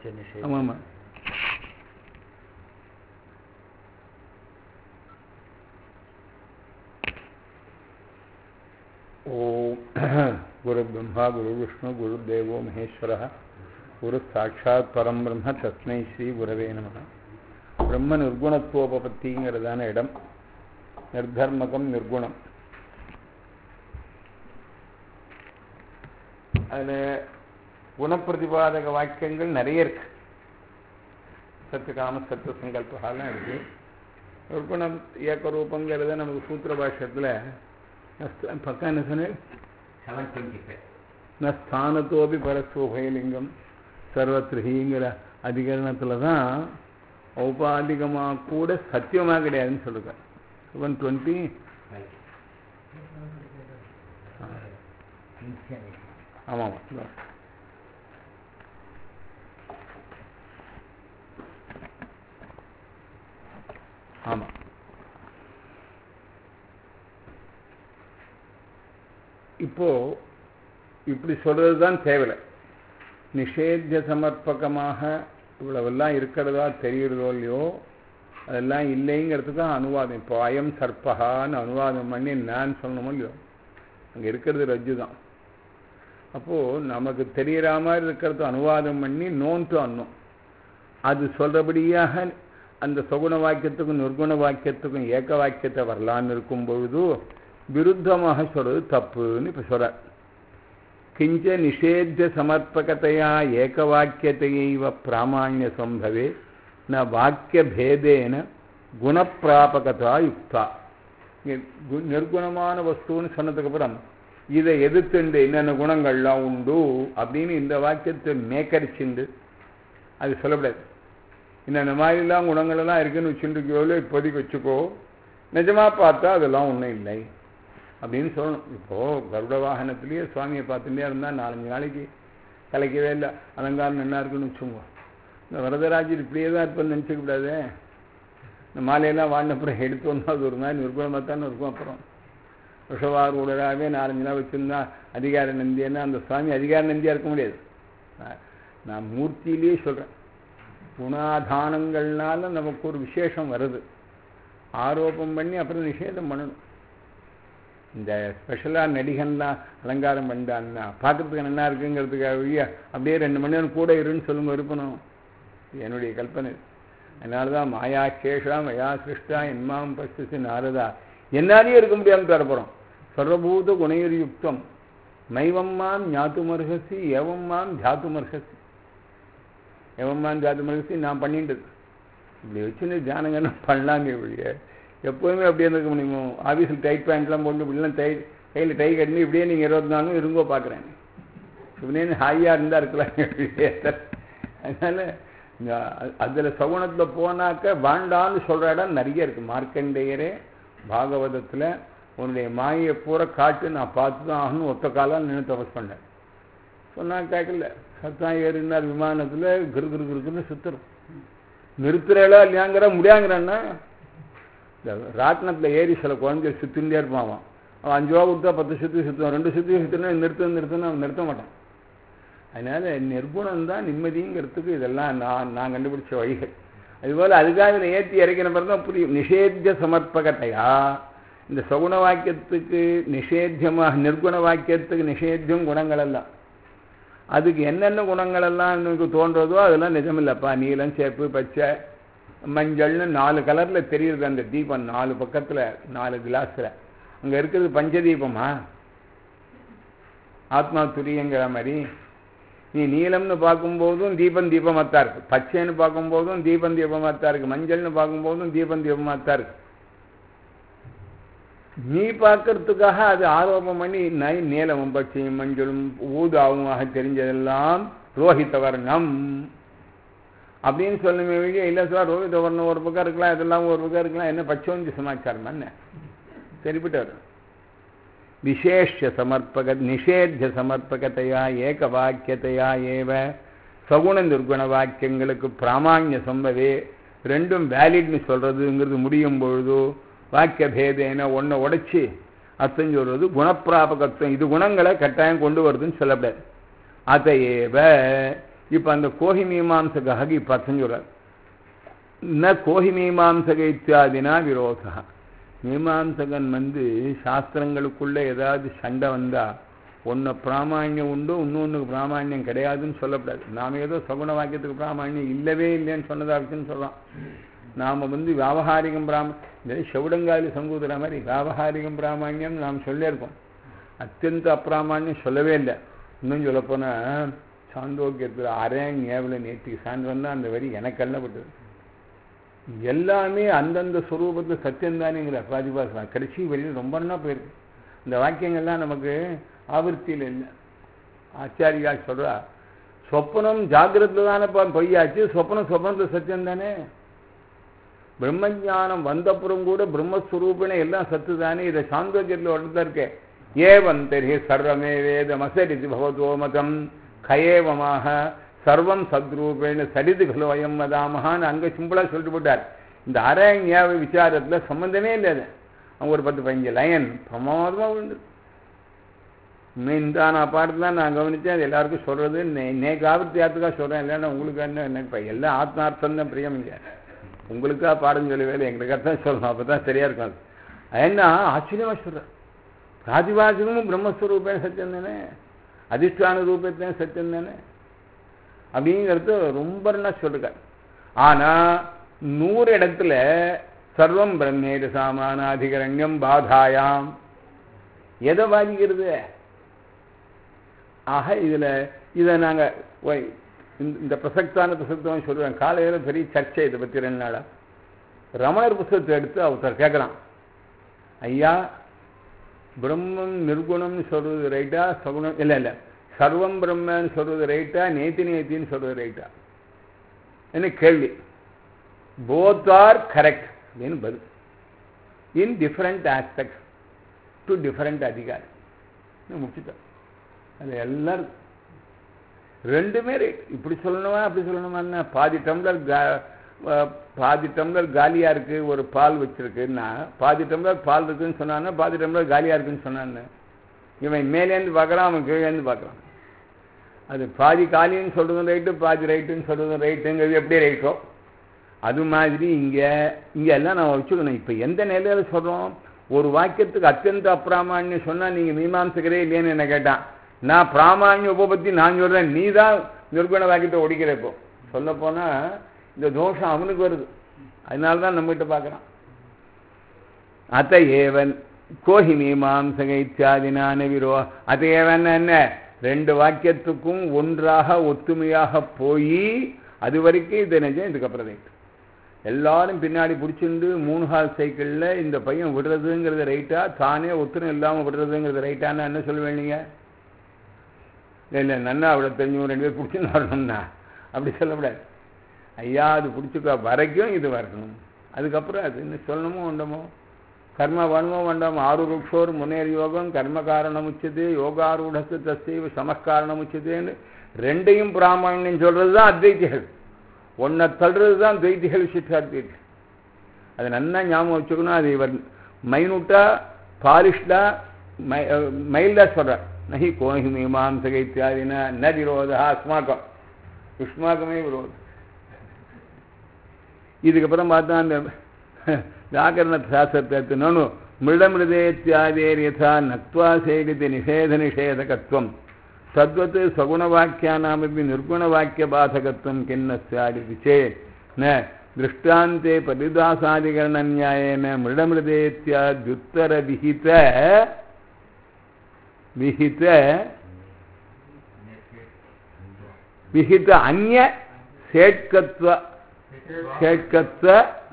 கிஞ்ச நிஷேதம் ஆமாம் ஆமாம் ஓம் குரு பிரம்மா குரு விஷ்ணு குரு தேவோ மகேஸ்வர குரு சாட்சாத் பரம் பிரம்ம தஸ்மை ஸ்ரீ குரவே நம பிரம்ம நிர்குணத்துவோபத்திங்கிறதான இடம் நிர்தர்மகம் நிர்குணம் அதில் குணப்பிரதிபாதக வாக்கியங்கள் நிறைய இருக்கு சத்துக்காம சத்து சங்கல்பகாலாம் இருக்கு நிர்குணம் ஏக்கரூபங்கிறத நமக்கு சூத்திர பாஷ்யத்தில் பக்கம் என்ன சொன்னேன் செவன் டுவெண்ட்டி ஃபைவ் ந ஸ்தானத்தோபி பரஸ்வபயலிங்கம் சர்வத்ரிகிங்கிற அதிகரணத்தில் தான் ஔபாதிகமாக கூட சத்தியமாக கிடையாதுன்னு சொல்லுங்க செவன் டுவெண்ட்டி ஆமாம் ஆமாம் ஆமாம் இப்போ இப்படி சொல்றது தான் தேவையில்லை நிஷேத்திய சமர்ப்பகமாக இவ்வளவெல்லாம் இருக்கிறதா தெரிகிறதோ இல்லையோ அதெல்லாம் இல்லைங்கிறதுக்கு தான் அனுவாதம் இப்போ அயம் சர்ப்பகான்னு அனுவாதம் பண்ணி நான் சொல்லணுமோ இல்லையோ அங்கே இருக்கிறது ரஜ்ஜு தான் அப்போது நமக்கு தெரிகிற மாதிரி இருக்கிறது அனுவாதம் பண்ணி நோன் டு அன்னும் அது சொல்கிறபடியாக அந்த சகுண வாக்கியத்துக்கும் நிர்குண வாக்கியத்துக்கும் ஏக்க வாக்கியத்தை வரலான்னு இருக்கும் பொழுது விருத்தமாக சொல்றது தப்புன்னு இப்போ சொல்கிறார் கிஞ்ச நிஷேத்திய சமர்ப்பகத்தையா ஏகவாக்கியத்தையைவ பிராமாண்ய சம்பவே ந வாக்கிய பேதேன குணப்பிராபகதா யுக்தா நிர்குணமான வஸ்துன்னு சொன்னதுக்கப்புறம் இதை எதிர்த்துண்டு என்னென்ன குணங்கள்லாம் உண்டு அப்படின்னு இந்த வாக்கியத்தை மேக்கரிச்சுண்டு அது சொல்லக்கூடாது இன்னென்ன மாதிரிலாம் குணங்களெல்லாம் இருக்குன்னு வச்சுருக்கோ இப்போதைக்கு வச்சுக்கோ நிஜமாக பார்த்தா அதெல்லாம் ஒன்றும் இல்லை அப்படின்னு சொல்லணும் இப்போது கருட வாகனத்திலேயே சுவாமியை பார்த்துட்டே இருந்தால் நாலஞ்சு நாளைக்கு கலைக்கவே இல்லை அலங்காரம் நல்லா இருக்குன்னு வச்சுக்கோங்க இந்த வரதராஜர் இப்படியே தான் இருப்பேன்னு நினச்சிக்க கூடாது இந்த மாலையெல்லாம் வாடினப்புறம் எடுத்தோன்னா அது ஒரு மாதிரி நிர்குணமாக தானே இருக்கும் அப்புறம் விஷவார் உடலாகவே நாலஞ்சு நாள் வச்சுருந்தா அதிகார நந்தியன்னா அந்த சுவாமி அதிகார நந்தியாக இருக்க முடியாது நான் மூர்த்தியிலேயே சொல்கிறேன் குணாதானங்கள்னால நமக்கு ஒரு விசேஷம் வருது ஆரோப்பம் பண்ணி அப்புறம் நிஷேதம் பண்ணணும் இந்த ஸ்பெஷலாக நடிகன்லாம் அலங்காரம் பண்ணிட்டான்னா பார்க்குறதுக்கு நல்லா இருக்குங்கிறதுக்காக அப்படியே ரெண்டு மணி நேரம் கூட இருன்னு சொல்லுங்க இருப்பணும் என்னுடைய கல்பனை அதனால தான் மாயா சேஷா மயா சிருஷ்டா என்மாம் பசிச்சு நாரதா என்னாலேயே இருக்க முடியாமல் தரப்போகிறோம் சர்வபூத குணையர் யுக்தம் மைவம்மாம் ஞாத்துமர்ஹசி ஏவம்மாம் ஜாத்துமர்ஹசி ஏவம்மாம் ஜாத்துமர்ஹசி நான் பண்ணிட்டது இப்படி வச்சுன்னு தியானங்கன்னு பண்ணலாங்க இப்படியே எப்போதுமே அப்படியே இருக்க முடியுமோ ஆஃபீஸில் டைட் பேண்ட்லாம் போட்டு இப்படிலாம் டை கையில் டை கட்டி இப்படியே நீங்கள் இருபத்தி நாலும் இருங்கோ பார்க்குறேன் இப்படியே ஹாயாக இருந்தால் இருக்கலாம் அதனால் அதில் சகுனத்தில் போனாக்க வாண்டான்னு சொல்கிற இடம் நிறைய இருக்குது மார்க்கண்டேயரே பாகவதத்தில் உன்னுடைய மாயை பூரா காட்டு நான் பார்த்து தான் ஆகணும் ஒத்த காலம் நின்று தபஸ் பண்ணேன் சொன்னால் கேட்கல சத்தம் ஏறினார் விமானத்தில் கிரு கிரு கிருக்குன்னு சுற்றுறோம் நிறுத்துறா இல்லையாங்கிற முடியாங்கிறான்னா இந்த ராட்டினத்தில் ஏறி சில குழந்தைகள் சுற்றிகிட்டே இருப்பான் அவன் அவன் அஞ்சு ரூபா கொடுத்தா பத்து சுற்றி சுற்றுவான் ரெண்டு சுற்றி சுற்றினா நிறுத்த நிறுத்தணும் அவன் நிறுத்த மாட்டான் அதனால் நிர்குணம் தான் நிம்மதிங்கிறதுக்கு இதெல்லாம் நான் நான் கண்டுபிடிச்ச வழிகள் அதுபோல் அதுக்காக இதை ஏற்றி இறக்கின பிறகு தான் புரியும் நிஷேத்திய சமர்ப்பகத்தையா இந்த சகுண வாக்கியத்துக்கு நிஷேத்தியமாக நிர்குண வாக்கியத்துக்கு நிஷேத்தியம் குணங்கள் எல்லாம் அதுக்கு என்னென்ன குணங்கள் எல்லாம் எனக்கு தோன்றதோ அதெல்லாம் நிஜமில்லைப்பா நீலம் சேப்பு பச்சை மஞ்சள்னு நாலு கலரில் தெரியுது அந்த தீபம் நாலு பக்கத்தில் நாலு கிளாஸில் அங்கே இருக்கிறது பஞ்சதீபமா ஆத்மா துரியங்கிற மாதிரி நீ நீலம்னு பார்க்கும்போதும் தீபம் தீபமாக தான் இருக்கு பச்சைன்னு பார்க்கும்போதும் தீபம் தீபமாக தான் இருக்கு மஞ்சள்னு பார்க்கும்போதும் தீபம் தீபமாக தான் இருக்கு நீ பார்க்கறதுக்காக அது ஆரோபம் பண்ணி நை நீலமும் பச்சையும் மஞ்சளும் ஊதாவுமாக தெரிஞ்சதெல்லாம் ரோஹித வர்ணம் அப்படின்னு சொல்லுமே வழியே இல்லை சார் ரோஹித வர்ணம் ஒரு பக்கம் இருக்கலாம் இதெல்லாம் ஒரு பக்கம் இருக்கலாம் என்ன பச்சோந்தி சமாச்சாரம் என்ன சரிப்பட்டார் விசேஷ சமர்ப்பக நிஷேத்திய சமர்ப்பகத்தையா ஏக வாக்கியத்தையா ஏவ சகுண நிர்குண வாக்கியங்களுக்கு பிராமான்ய சம்பவே ரெண்டும் வேலிட்னு சொல்றதுங்கிறது முடியும் பொழுது வாக்கிய பேதேன ஒன்றை உடைச்சி அர்த்தம் சொல்றது குணப்பிராபகத்துவம் இது குணங்களை கட்டாயம் கொண்டு வருதுன்னு சொல்லப்படாது அதையேவ இப்போ அந்த கோஹி மீமாம்சகாக இப்போ அர்த்தம் சொல்றார் ந கோஹி மீமாம்சக இத்தியாதினா விரோதா மீமாம்சகன் வந்து சாஸ்திரங்களுக்குள்ள ஏதாவது சண்டை வந்தா ஒன்று பிராமாண்யம் உண்டு இன்னொன்றுக்கு பிராமாண்யம் கிடையாதுன்னு சொல்லக்கூடாது நாம் ஏதோ சகுன வாக்கியத்துக்கு பிராமாண்யம் இல்லவே இல்லைன்னு சொன்னதா இருக்குன்னு சொல்கிறோம் நாம் வந்து வியாபகாரிகம் பிராம இந்த செவிடங்காலி சங்கூதுற மாதிரி வியாபகாரிகம் பிராமாண்யம் நாம் சொல்லியிருக்கோம் அத்தியந்த அப்பிராமாண்யம் சொல்லவே இல்லை இன்னும் சொல்லப்போனால் சாந்தோக்கியத்தில் அரையன் ஏவில் நேற்றுக்கு சான்று வந்தால் அந்த வரி எனக்கு கல்லப்பட்டது எல்லாமே அந்தந்த ஸ்வரூபத்தில் சத்தியந்தானேங்கிற பிராதிபாசம் கடைசி வரியில் ரொம்ப நல்லா போயிருக்கு இந்த வாக்கியங்கள்லாம் நமக்கு ஆவர்த்தியில் இல்லை ஆச்சாரியா சொல்கிறா சொப்பனம் ஜாகிரத்தில் தானே பொய்யாச்சு சொப்பனம் சொப்பனத்தில் சத்தியம் தானே பிரம்மஜானம் வந்தப்புறம் கூட பிரம்மஸ்வரூபின எல்லாம் சத்து தானே இதை சாந்தோக்கியத்தில் ஒருத்தர் இருக்கே ஏவம் தெரிய சர்வமே வேதமசரிதி பகவதோ மதம் கயேவமாக சர்வம் சத்ரூபேன சரிது கலோ அயம் வதாமகான்னு அங்கே சிம்பிளாக சொல்லிட்டு போட்டார் இந்த அரண்யாவ விசாரத்தில் சம்மந்தமே இல்லை அது அவங்க ஒரு பத்து பதினஞ்சு லைன் பிரமாதமாக உண்டு இந்த நான் பாட்டு தான் நான் கவனித்தேன் அது எல்லாருக்கும் சொல்கிறது நேக்கு ஆபத்தியாத்துக்காக சொல்கிறேன் இல்லைன்னா உங்களுக்கு என்ன என்ன இப்போ எல்லாம் ஆத்மார்த்தம் தான் பிரியம் இல்லை உங்களுக்காக பாடம் சொல்லவே இல்லை எங்களுக்காக தான் சொல்லணும் அப்போ தான் சரியாக இருக்கும் அது என்ன ஆச்சரியமாக சொல்கிறேன் பிராதிவாசகமும் பிரம்மஸ்வரூபேன சத்தியம் தானே அதிஷ்டான ரூபத்தையும் சத்தியம் தானே அப்படிங்கிறது ரொம்ப நல்லா சொல்லிருக்காரு ஆனால் நூறு இடத்துல சர்வம் பிரம்மேத சாமானாதிகரண்யம் பாதாயாம் எதை பாதிக்கிறது ஆக இதில் இதை நாங்கள் இந்த பிரசக்தான பிரசக்தம் சொல்லுவேன் காலையில் பெரிய சர்ச்சை இதை பற்றி ரெண்டு நாளாக ரமணர் புஸ்தகத்தை எடுத்து ஒருத்தர் கேட்குறான் ஐயா பிரம்மம் நிர்குணம்னு சொல்கிறது ரைட்டா சகுணம் இல்லை இல்லை சர்வம் பிரம்மன்னு சொல்கிறது ரைட்டா நேத்தி நேத்தின்னு சொல்கிறது ரைட்டா என்ன கேள்வி போத் ஆர் கரெக்ட் அப்படின்னு பதில் in different aspects to different அதிகாரி முடிச்சுட்டேன் அது எல்லாரும் ரெண்டுமே ரைட் இப்படி சொல்லணுமா அப்படி சொல்லணுமான்னா பாதி டம்ளர் கா பாதி டம்ளர் காலியாக இருக்குது ஒரு பால் வச்சுருக்குன்னா பாதி டம்ளர் பால் இருக்குன்னு சொன்னான்னா பாதி டம்ளர் காலியாக இருக்குன்னு சொன்னான்னு இவன் மேலேருந்து பார்க்குறான் அவன் கீழேருந்து பார்க்குறான் அது பாதி காலின்னு சொல்கிறதும் ரைட்டு பாதி ரைட்டுன்னு சொல்கிறதும் ரைட்டுங்கிறது எப்படி ரைட்டோ அது மாதிரி இங்கே இங்கே எல்லாம் நான் வச்சுக்கணும் இப்போ எந்த நிலையில் சொல்கிறோம் ஒரு வாக்கியத்துக்கு அத்தியந்த அப்பிராமான்யம் சொன்னால் நீங்கள் மீமாம்சகரே இல்லைன்னு என்ன கேட்டான் நான் பிராமான்ய உபபத்தி நான் சொல்கிறேன் நீ தான் நிர்குண வாக்கியத்தை ஒடிக்கிற இப்போ சொல்லப்போனால் இந்த தோஷம் அவனுக்கு வருது அதனால தான் நம்மகிட்ட பார்க்குறான் அத்த ஏவன் கோஹி மீமாம்சக இத்தியாதினான விரோ அத்த ஏவன் என்ன ரெண்டு வாக்கியத்துக்கும் ஒன்றாக ஒத்துமையாக போய் அது வரைக்கும் இது நிஜம் இதுக்கப்புறம் ரைட் எல்லாரும் பின்னாடி பிடிச்சிருந்து மூணு ஹால் சைக்கிளில் இந்த பையன் விடுறதுங்கிறது ரைட்டா தானே ஒத்துணும் இல்லாமல் விடுறதுங்கிறது ரைட்டான்னு என்ன சொல்லுவேன் நீங்கள் இல்லை இல்லை நன்னா அவ்வளோ தெரிஞ்சவங்க ரெண்டு பேர் பிடிச்சின்னு வரணும்னா அப்படி சொல்லக்கூடாது ஐயா அது பிடிச்சிக்க வரைக்கும் இது வரணும் அதுக்கப்புறம் அது இன்னும் சொல்லணுமோ உண்டமோ கர்ம வன்மோ வண்டம் ஆறு ருக்ஷோர் முன்னேறி யோகம் கர்ம காரணம் உச்சது யோகாரூடத்து தஸ்தீவ சமஸ்காரணம் உச்சதுன்னு ரெண்டையும் பிராமணியம் சொல்கிறது தான் அத்வைத்திகள் ஒன்றை தள்ளுறது தான் துவைத்திகள் சித்தாத்வைத்திகள் அது நன்னா ஞாபகம் வச்சுக்கணும் அது இவர் மைனூட்டாக பாலிஷ்டாக மை மைல்டாக சொல்கிறார் நகி கோஹி மீமாம்சக இத்தியாதினா ந விரோதா அஸ்மாக்கம் யுஷ்மாக்கமே விரோதம் இதுக்கப்புறம் பார்த்தா அந்த வியாக்கரண சாஸ்திரத்தை எடுத்துனோன்னு மிருடமிருதேத்தியாதேர் யதா நக்வா சேகிதி நிஷேத நிஷேதகத்துவம் தத்வத் சகுணவாக்கியானாமப்பி நிர்குணவாக்கியபாதகத்துவம் கிண்ண ஸ்யாதிதி சேத் ந திருஷ்டாந்தே பரிதாசாதிகரணநியாயேன மிருடமிருதேத்தியாத்யுத்தரவிஹித விஹித விஹித அந்நிய சேட்கத்வ சேட்கத்வ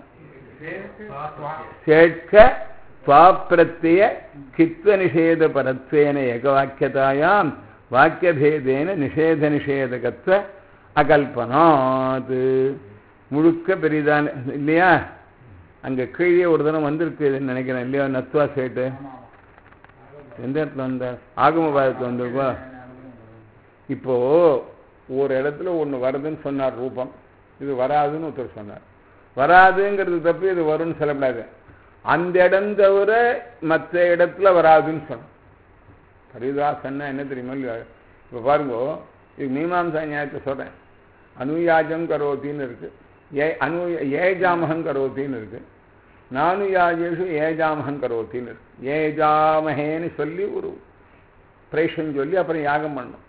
சேட்க பாப்பிரத்திய கித்வ நிஷேத பரத்வேன ஏகவாக்கியதாயாம் வாக்கியபேதேன நிஷேத நிஷேதகத்வ அகல்பனாத் முழுக்க பெரிதான இல்லையா அங்கே கீழே ஒரு தினம் வந்திருக்கு நினைக்கிறேன் இல்லையா நத்வா சேட்டு எந்த இடத்துல வந்த ஆகமபாதத்தில் வந்திருக்கோ இப்போ ஒரு இடத்துல ஒன்று வருதுன்னு சொன்னார் ரூபம் இது வராதுன்னு ஒருத்தர் சொன்னார் வராதுங்கிறது தப்பு இது வரும்னு சொல்லக்கூடாது அந்த இடம் தவிர மற்ற இடத்துல வராதுன்னு சொன்னோம் பரிதாசன்னா என்ன தெரியுமா இல்லையா இப்போ பாருங்க இது மீமாம்சா நியாயத்தை சொல்கிறேன் அனுயாஜம் கரோத்தின்னு இருக்கு ஏ அனு ஏஜாமகம் கரோத்தின்னு இருக்கு நானுயாஜேஷு ஏஜாமகம் கரோத்தின்னு இருக்கு ஏஜாமகேன்னு சொல்லி ஒரு பிரேஷன் சொல்லி அப்புறம் யாகம் பண்ணணும்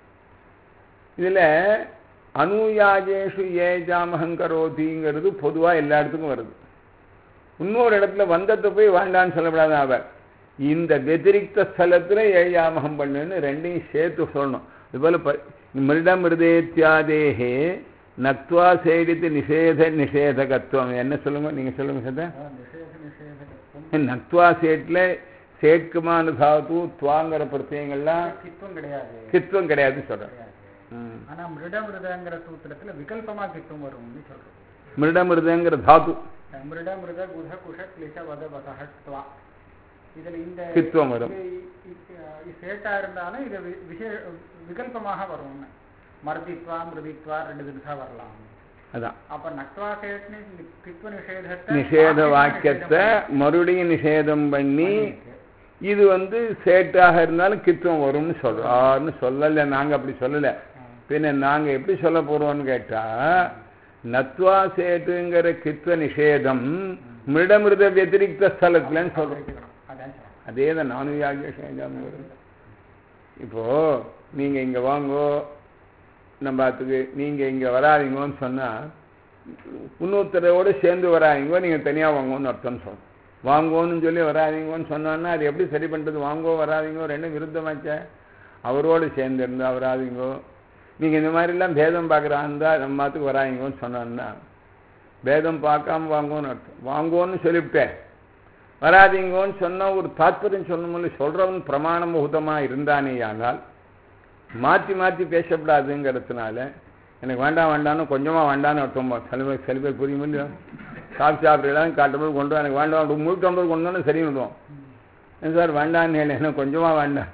இதில் அனுயாஜேஷு ஏஜாமகம் கரோதிங்கிறது பொதுவாக எல்லா இடத்துக்கும் வருது இன்னொரு இடத்துல வந்தத்தை போய் வேண்டான்னு சொல்லப்படாத அவர் இந்த வெதிரிக்த ஸ்தலத்தில் ஏழாமகம் பண்ணுன்னு ரெண்டையும் சேர்த்து சொல்லணும் இதுபோல் ப மிருடம் மிருதேத்தியாதேகே நத்வா சேடித்து நிஷேத நிஷேதகத்துவம் என்ன சொல்லுங்க நீங்கள் சொல்லுங்க சார் நிஷேத நிஷேதம் நத்வா சேட்டில் சேட்குமான தாத்து துவாங்கிற பிரத்யங்கள்லாம் கித்துவம் கிடையாது கித்துவம் கிடையாதுன்னு சொல்கிறேன் கிடையாது ம் ஆனா மிருட மிருதங்கிற சூத்திரத்துல விகல்பமா கித்துவம் வரும்னு சொல்றோம் மிருட மிருதங்கிற தாத்து மிருட மிருத குத குஷ கிளிஷ வத வதஹத்வா இதுல இந்த கித்துவம் வரும். இது இது- இது சேட்டா இருந்தாலும் இது வி- விஷே விகல்பமாக வரும்னு மர்தித்வா மிருதித்வா ரெண்டு தினசா வரலாம் அதான் அப்ப நக்வா சேட்னு இந்த கித்துவ நிஷேதத்தை நிஷேத வாக்கியத்தை மறுபடியும் நிஷேதம் பண்ணி இது வந்து சேட்டாக இருந்தாலும் கித்துவம் வரும்னு சொல்றாருன்னு சொல்லலை நாங்கள் அப்படி சொல்லலை பின்ன நாங்கள் எப்படி சொல்ல போகிறோம்னு கேட்டால் நத்வா சேட்டுங்கிற கித்துவ நிஷேதம் மிருடமிருத வெதிரிக்த ஸ்தலத்துலன்னு சொல்கிறோம் அதான் சொல்றேன். அதே தான் நானும் யாகம் வருது இப்போது நீங்கள் இங்கே வாங்கோ நம்ம அதுக்கு நீங்கள் இங்கே வராதீங்கன்னு சொன்னால் இன்னொருத்தரோடு சேர்ந்து வராதீங்கோ நீங்கள் தனியாக வாங்கோன்னு அர்த்தம் சொல்லணும் வாங்கோன்னு சொல்லி வராதீங்கன்னு சொன்னோன்னா அது எப்படி சரி பண்ணுறது வாங்கோ வராதீங்கோ ரெண்டும் விருத்தமாச்சே அவரோடு சேர்ந்து இருந்தால் வராதீங்கோ நீங்கள் இந்த மாதிரிலாம் பேதம் பார்க்குறாந்தா நம்ம மாத்துக்கு வராதீங்கன்னு சொன்னோன்னா பேதம் பார்க்காம வாங்கோன்னு அர்த்தம் வாங்கோன்னு சொல்லிவிட்டேன் வராதீங்கன்னு சொன்னால் ஒரு தாத்பரியம் சொல்லணும்னு சொல்கிறவன் பிரமாணமுகூதமாக இருந்தானேயானால் மாற்றி மாற்றி பேசப்படாதுங்கிறதுனால எனக்கு வேண்டாம் வேண்டாம்னு கொஞ்சமாக வேண்டாம்னு அர்த்தம் சில பேர் சில பேர் புரியும் இல்லையோ சாப்பிட்டு சாப்பிட்றலாம் காட்டும்போது கொண்டு வா, எனக்கு வேண்டாம் முழுக்க ஐம்பது கொண்டு வந்து சரி விடுவோம் ஏன் சார் வேண்டான்னு இல்லை எனக்கு கொஞ்சமாக வேண்டாம்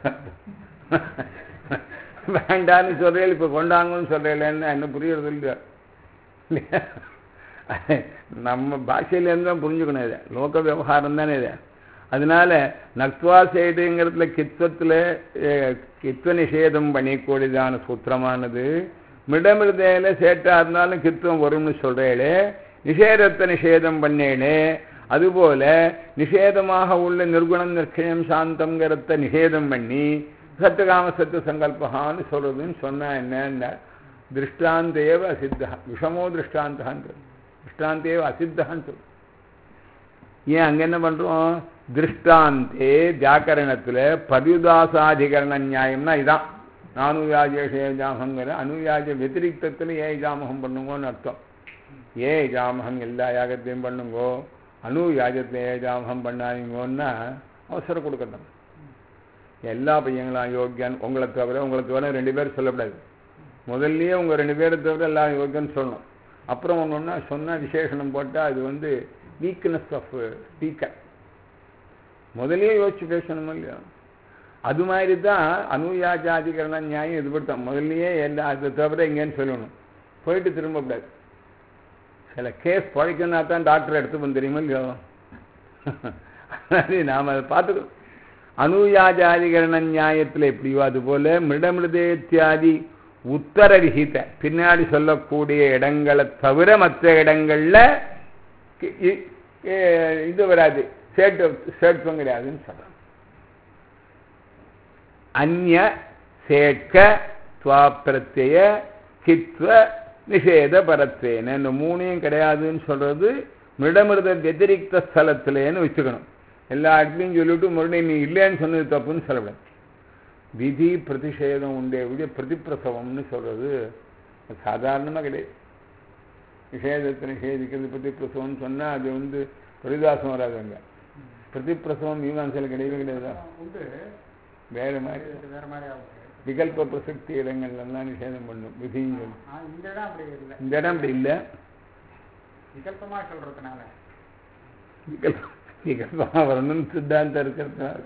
வேண்டான்னு சொல்கிறேன் இப்போ கொண்டாங்கன்னு சொல்கிறேன்னு என்ன புரியறது இல்லையா இல்லையா? நம்ம பாஷையிலேருந்து தான் புரிஞ்சுக்கணும் இதை லோக விவகாரம் தானே இது அதனால நக்வா சைடுங்கிறதுல கித்வத்தில் கித்வ நிஷேதம் பண்ணிக்கூடியதான சூத்திரமானது மிடமிருதையில சேட்டா இருந்தாலும் கித்துவம் வரும்னு சொல்றேளே நிஷேதத்தை நிஷேதம் பண்ணேளே அதுபோல நிஷேதமாக உள்ள நிர்குணம் நிர்ஷயம் சாந்தம்ங்கிறத நிஷேதம் பண்ணி சத்துகாம சத்து சங்கல்பகான்னு சொல்றதுன்னு சொன்னா என்ன திருஷ்டாந்தேவ அசித்தா விஷமோ திருஷ்டாந்தான்னு திருஷ்டாந்தேவ அசித்தான்னு சொல்லு ஏன் அங்க என்ன பண்றோம் திருஷ்டாந்தே வியாக்கரணத்துல பரியுதாசாதிகரண நியாயம்னா இதான் நானுயாஜேஷேஜாமங்கிற அனுயாஜ வெத்திரிக்தத்தில் ஏ ஜாமகம் பண்ணுங்கன்னு அர்த்தம் ஏ ஜாமகம் எல்லா யாகத்தையும் பண்ணுங்கோ அனுயாஜத்தை ஏ ஜாமகம் பண்ணாதீங்கன்னா அவசரம் கொடுக்கணும் எல்லா பையங்களும் அயோக்கியான் உங்களை தவிர உங்களை தவிர ரெண்டு பேர் சொல்லக்கூடாது முதல்லயே உங்க ரெண்டு பேரை தவிர எல்லாம் யோக்கியன்னு சொல்லணும் அப்புறம் ஒன்று ஒன்றா சொன்னால் விசேஷனம் போட்டால் அது வந்து வீக்னஸ் ஆஃப் ஸ்பீக்கர் முதல்லயே யோசிச்சு பேசணும் இல்லையா அது மாதிரி தான் அனுயாஜாதிகரண நியாயம் இது படுத்தோம் முதல்லயே எல்லா அதை தவிர எங்கேன்னு சொல்லணும் போயிட்டு திரும்பக்கூடாது சில கேஸ் பழைக்கணும்னா தான் டாக்டர் எடுத்து தெரியுமா இல்லையோ அது நாம் அதை பார்த்துக்கணும் அனுயாஜாதிகரண நியாயத்தில் எப்படியோ அதுபோல மிருடமிருதேத்தியாதி உத்தர விகித பின்னாடி சொல்லக்கூடிய இடங்களை தவிர மற்ற இடங்கள்ல இ- இ- இ- இது வராது சேட்டு சேட்பம் கிடையாதுன்னு சொல்றாங்க அந்நிய சேட்க துவாப்பிரத்திய கித்வ நிஷேத பரத்வேன இந்த மூணையும் கிடையாதுன்னு சொல்றது மிருடமிருத வெதிரிக்த ஸ்தலத்திலேன்னு வச்சுக்கணும் எல்லா இடத்துலையும் சொல்லிட்டு மறுபடியும் நீ இல்லைன்னு சொன்னது தப்புன்னு சொல்லக்கூடாது விதி பிரதிஷேதம் உண்டே விட பிரதிப்பிரசவம்னு சொல்றது சாதாரணமாக கிடையாது நிஷேதத்தை நிஷேதிக்கிறது பிரதிப்பிரசவம்னு சொன்னால் அது வந்து பரிதாசம் வராதுங்க பிரதிப்பிரசவம் மீமாசையில் கிடையவே கிடையாது உண்டு வேறு மாதிரி இது வேற மாதிரி ஆகுது விகல்ப பிரசக்தி இடங்கள்லாம் நிஷேதம் பண்ணும் விதின்னு சொல்லி ஆ, இந்த இடம் அப்படி இல்லை இந்த இடம் அப்படி இல்லை விகல்பமா சொல்றதுனால விகல்ப விகல்பமாக வரணும்னு சித்தாந்தம் இருக்கிறதுனால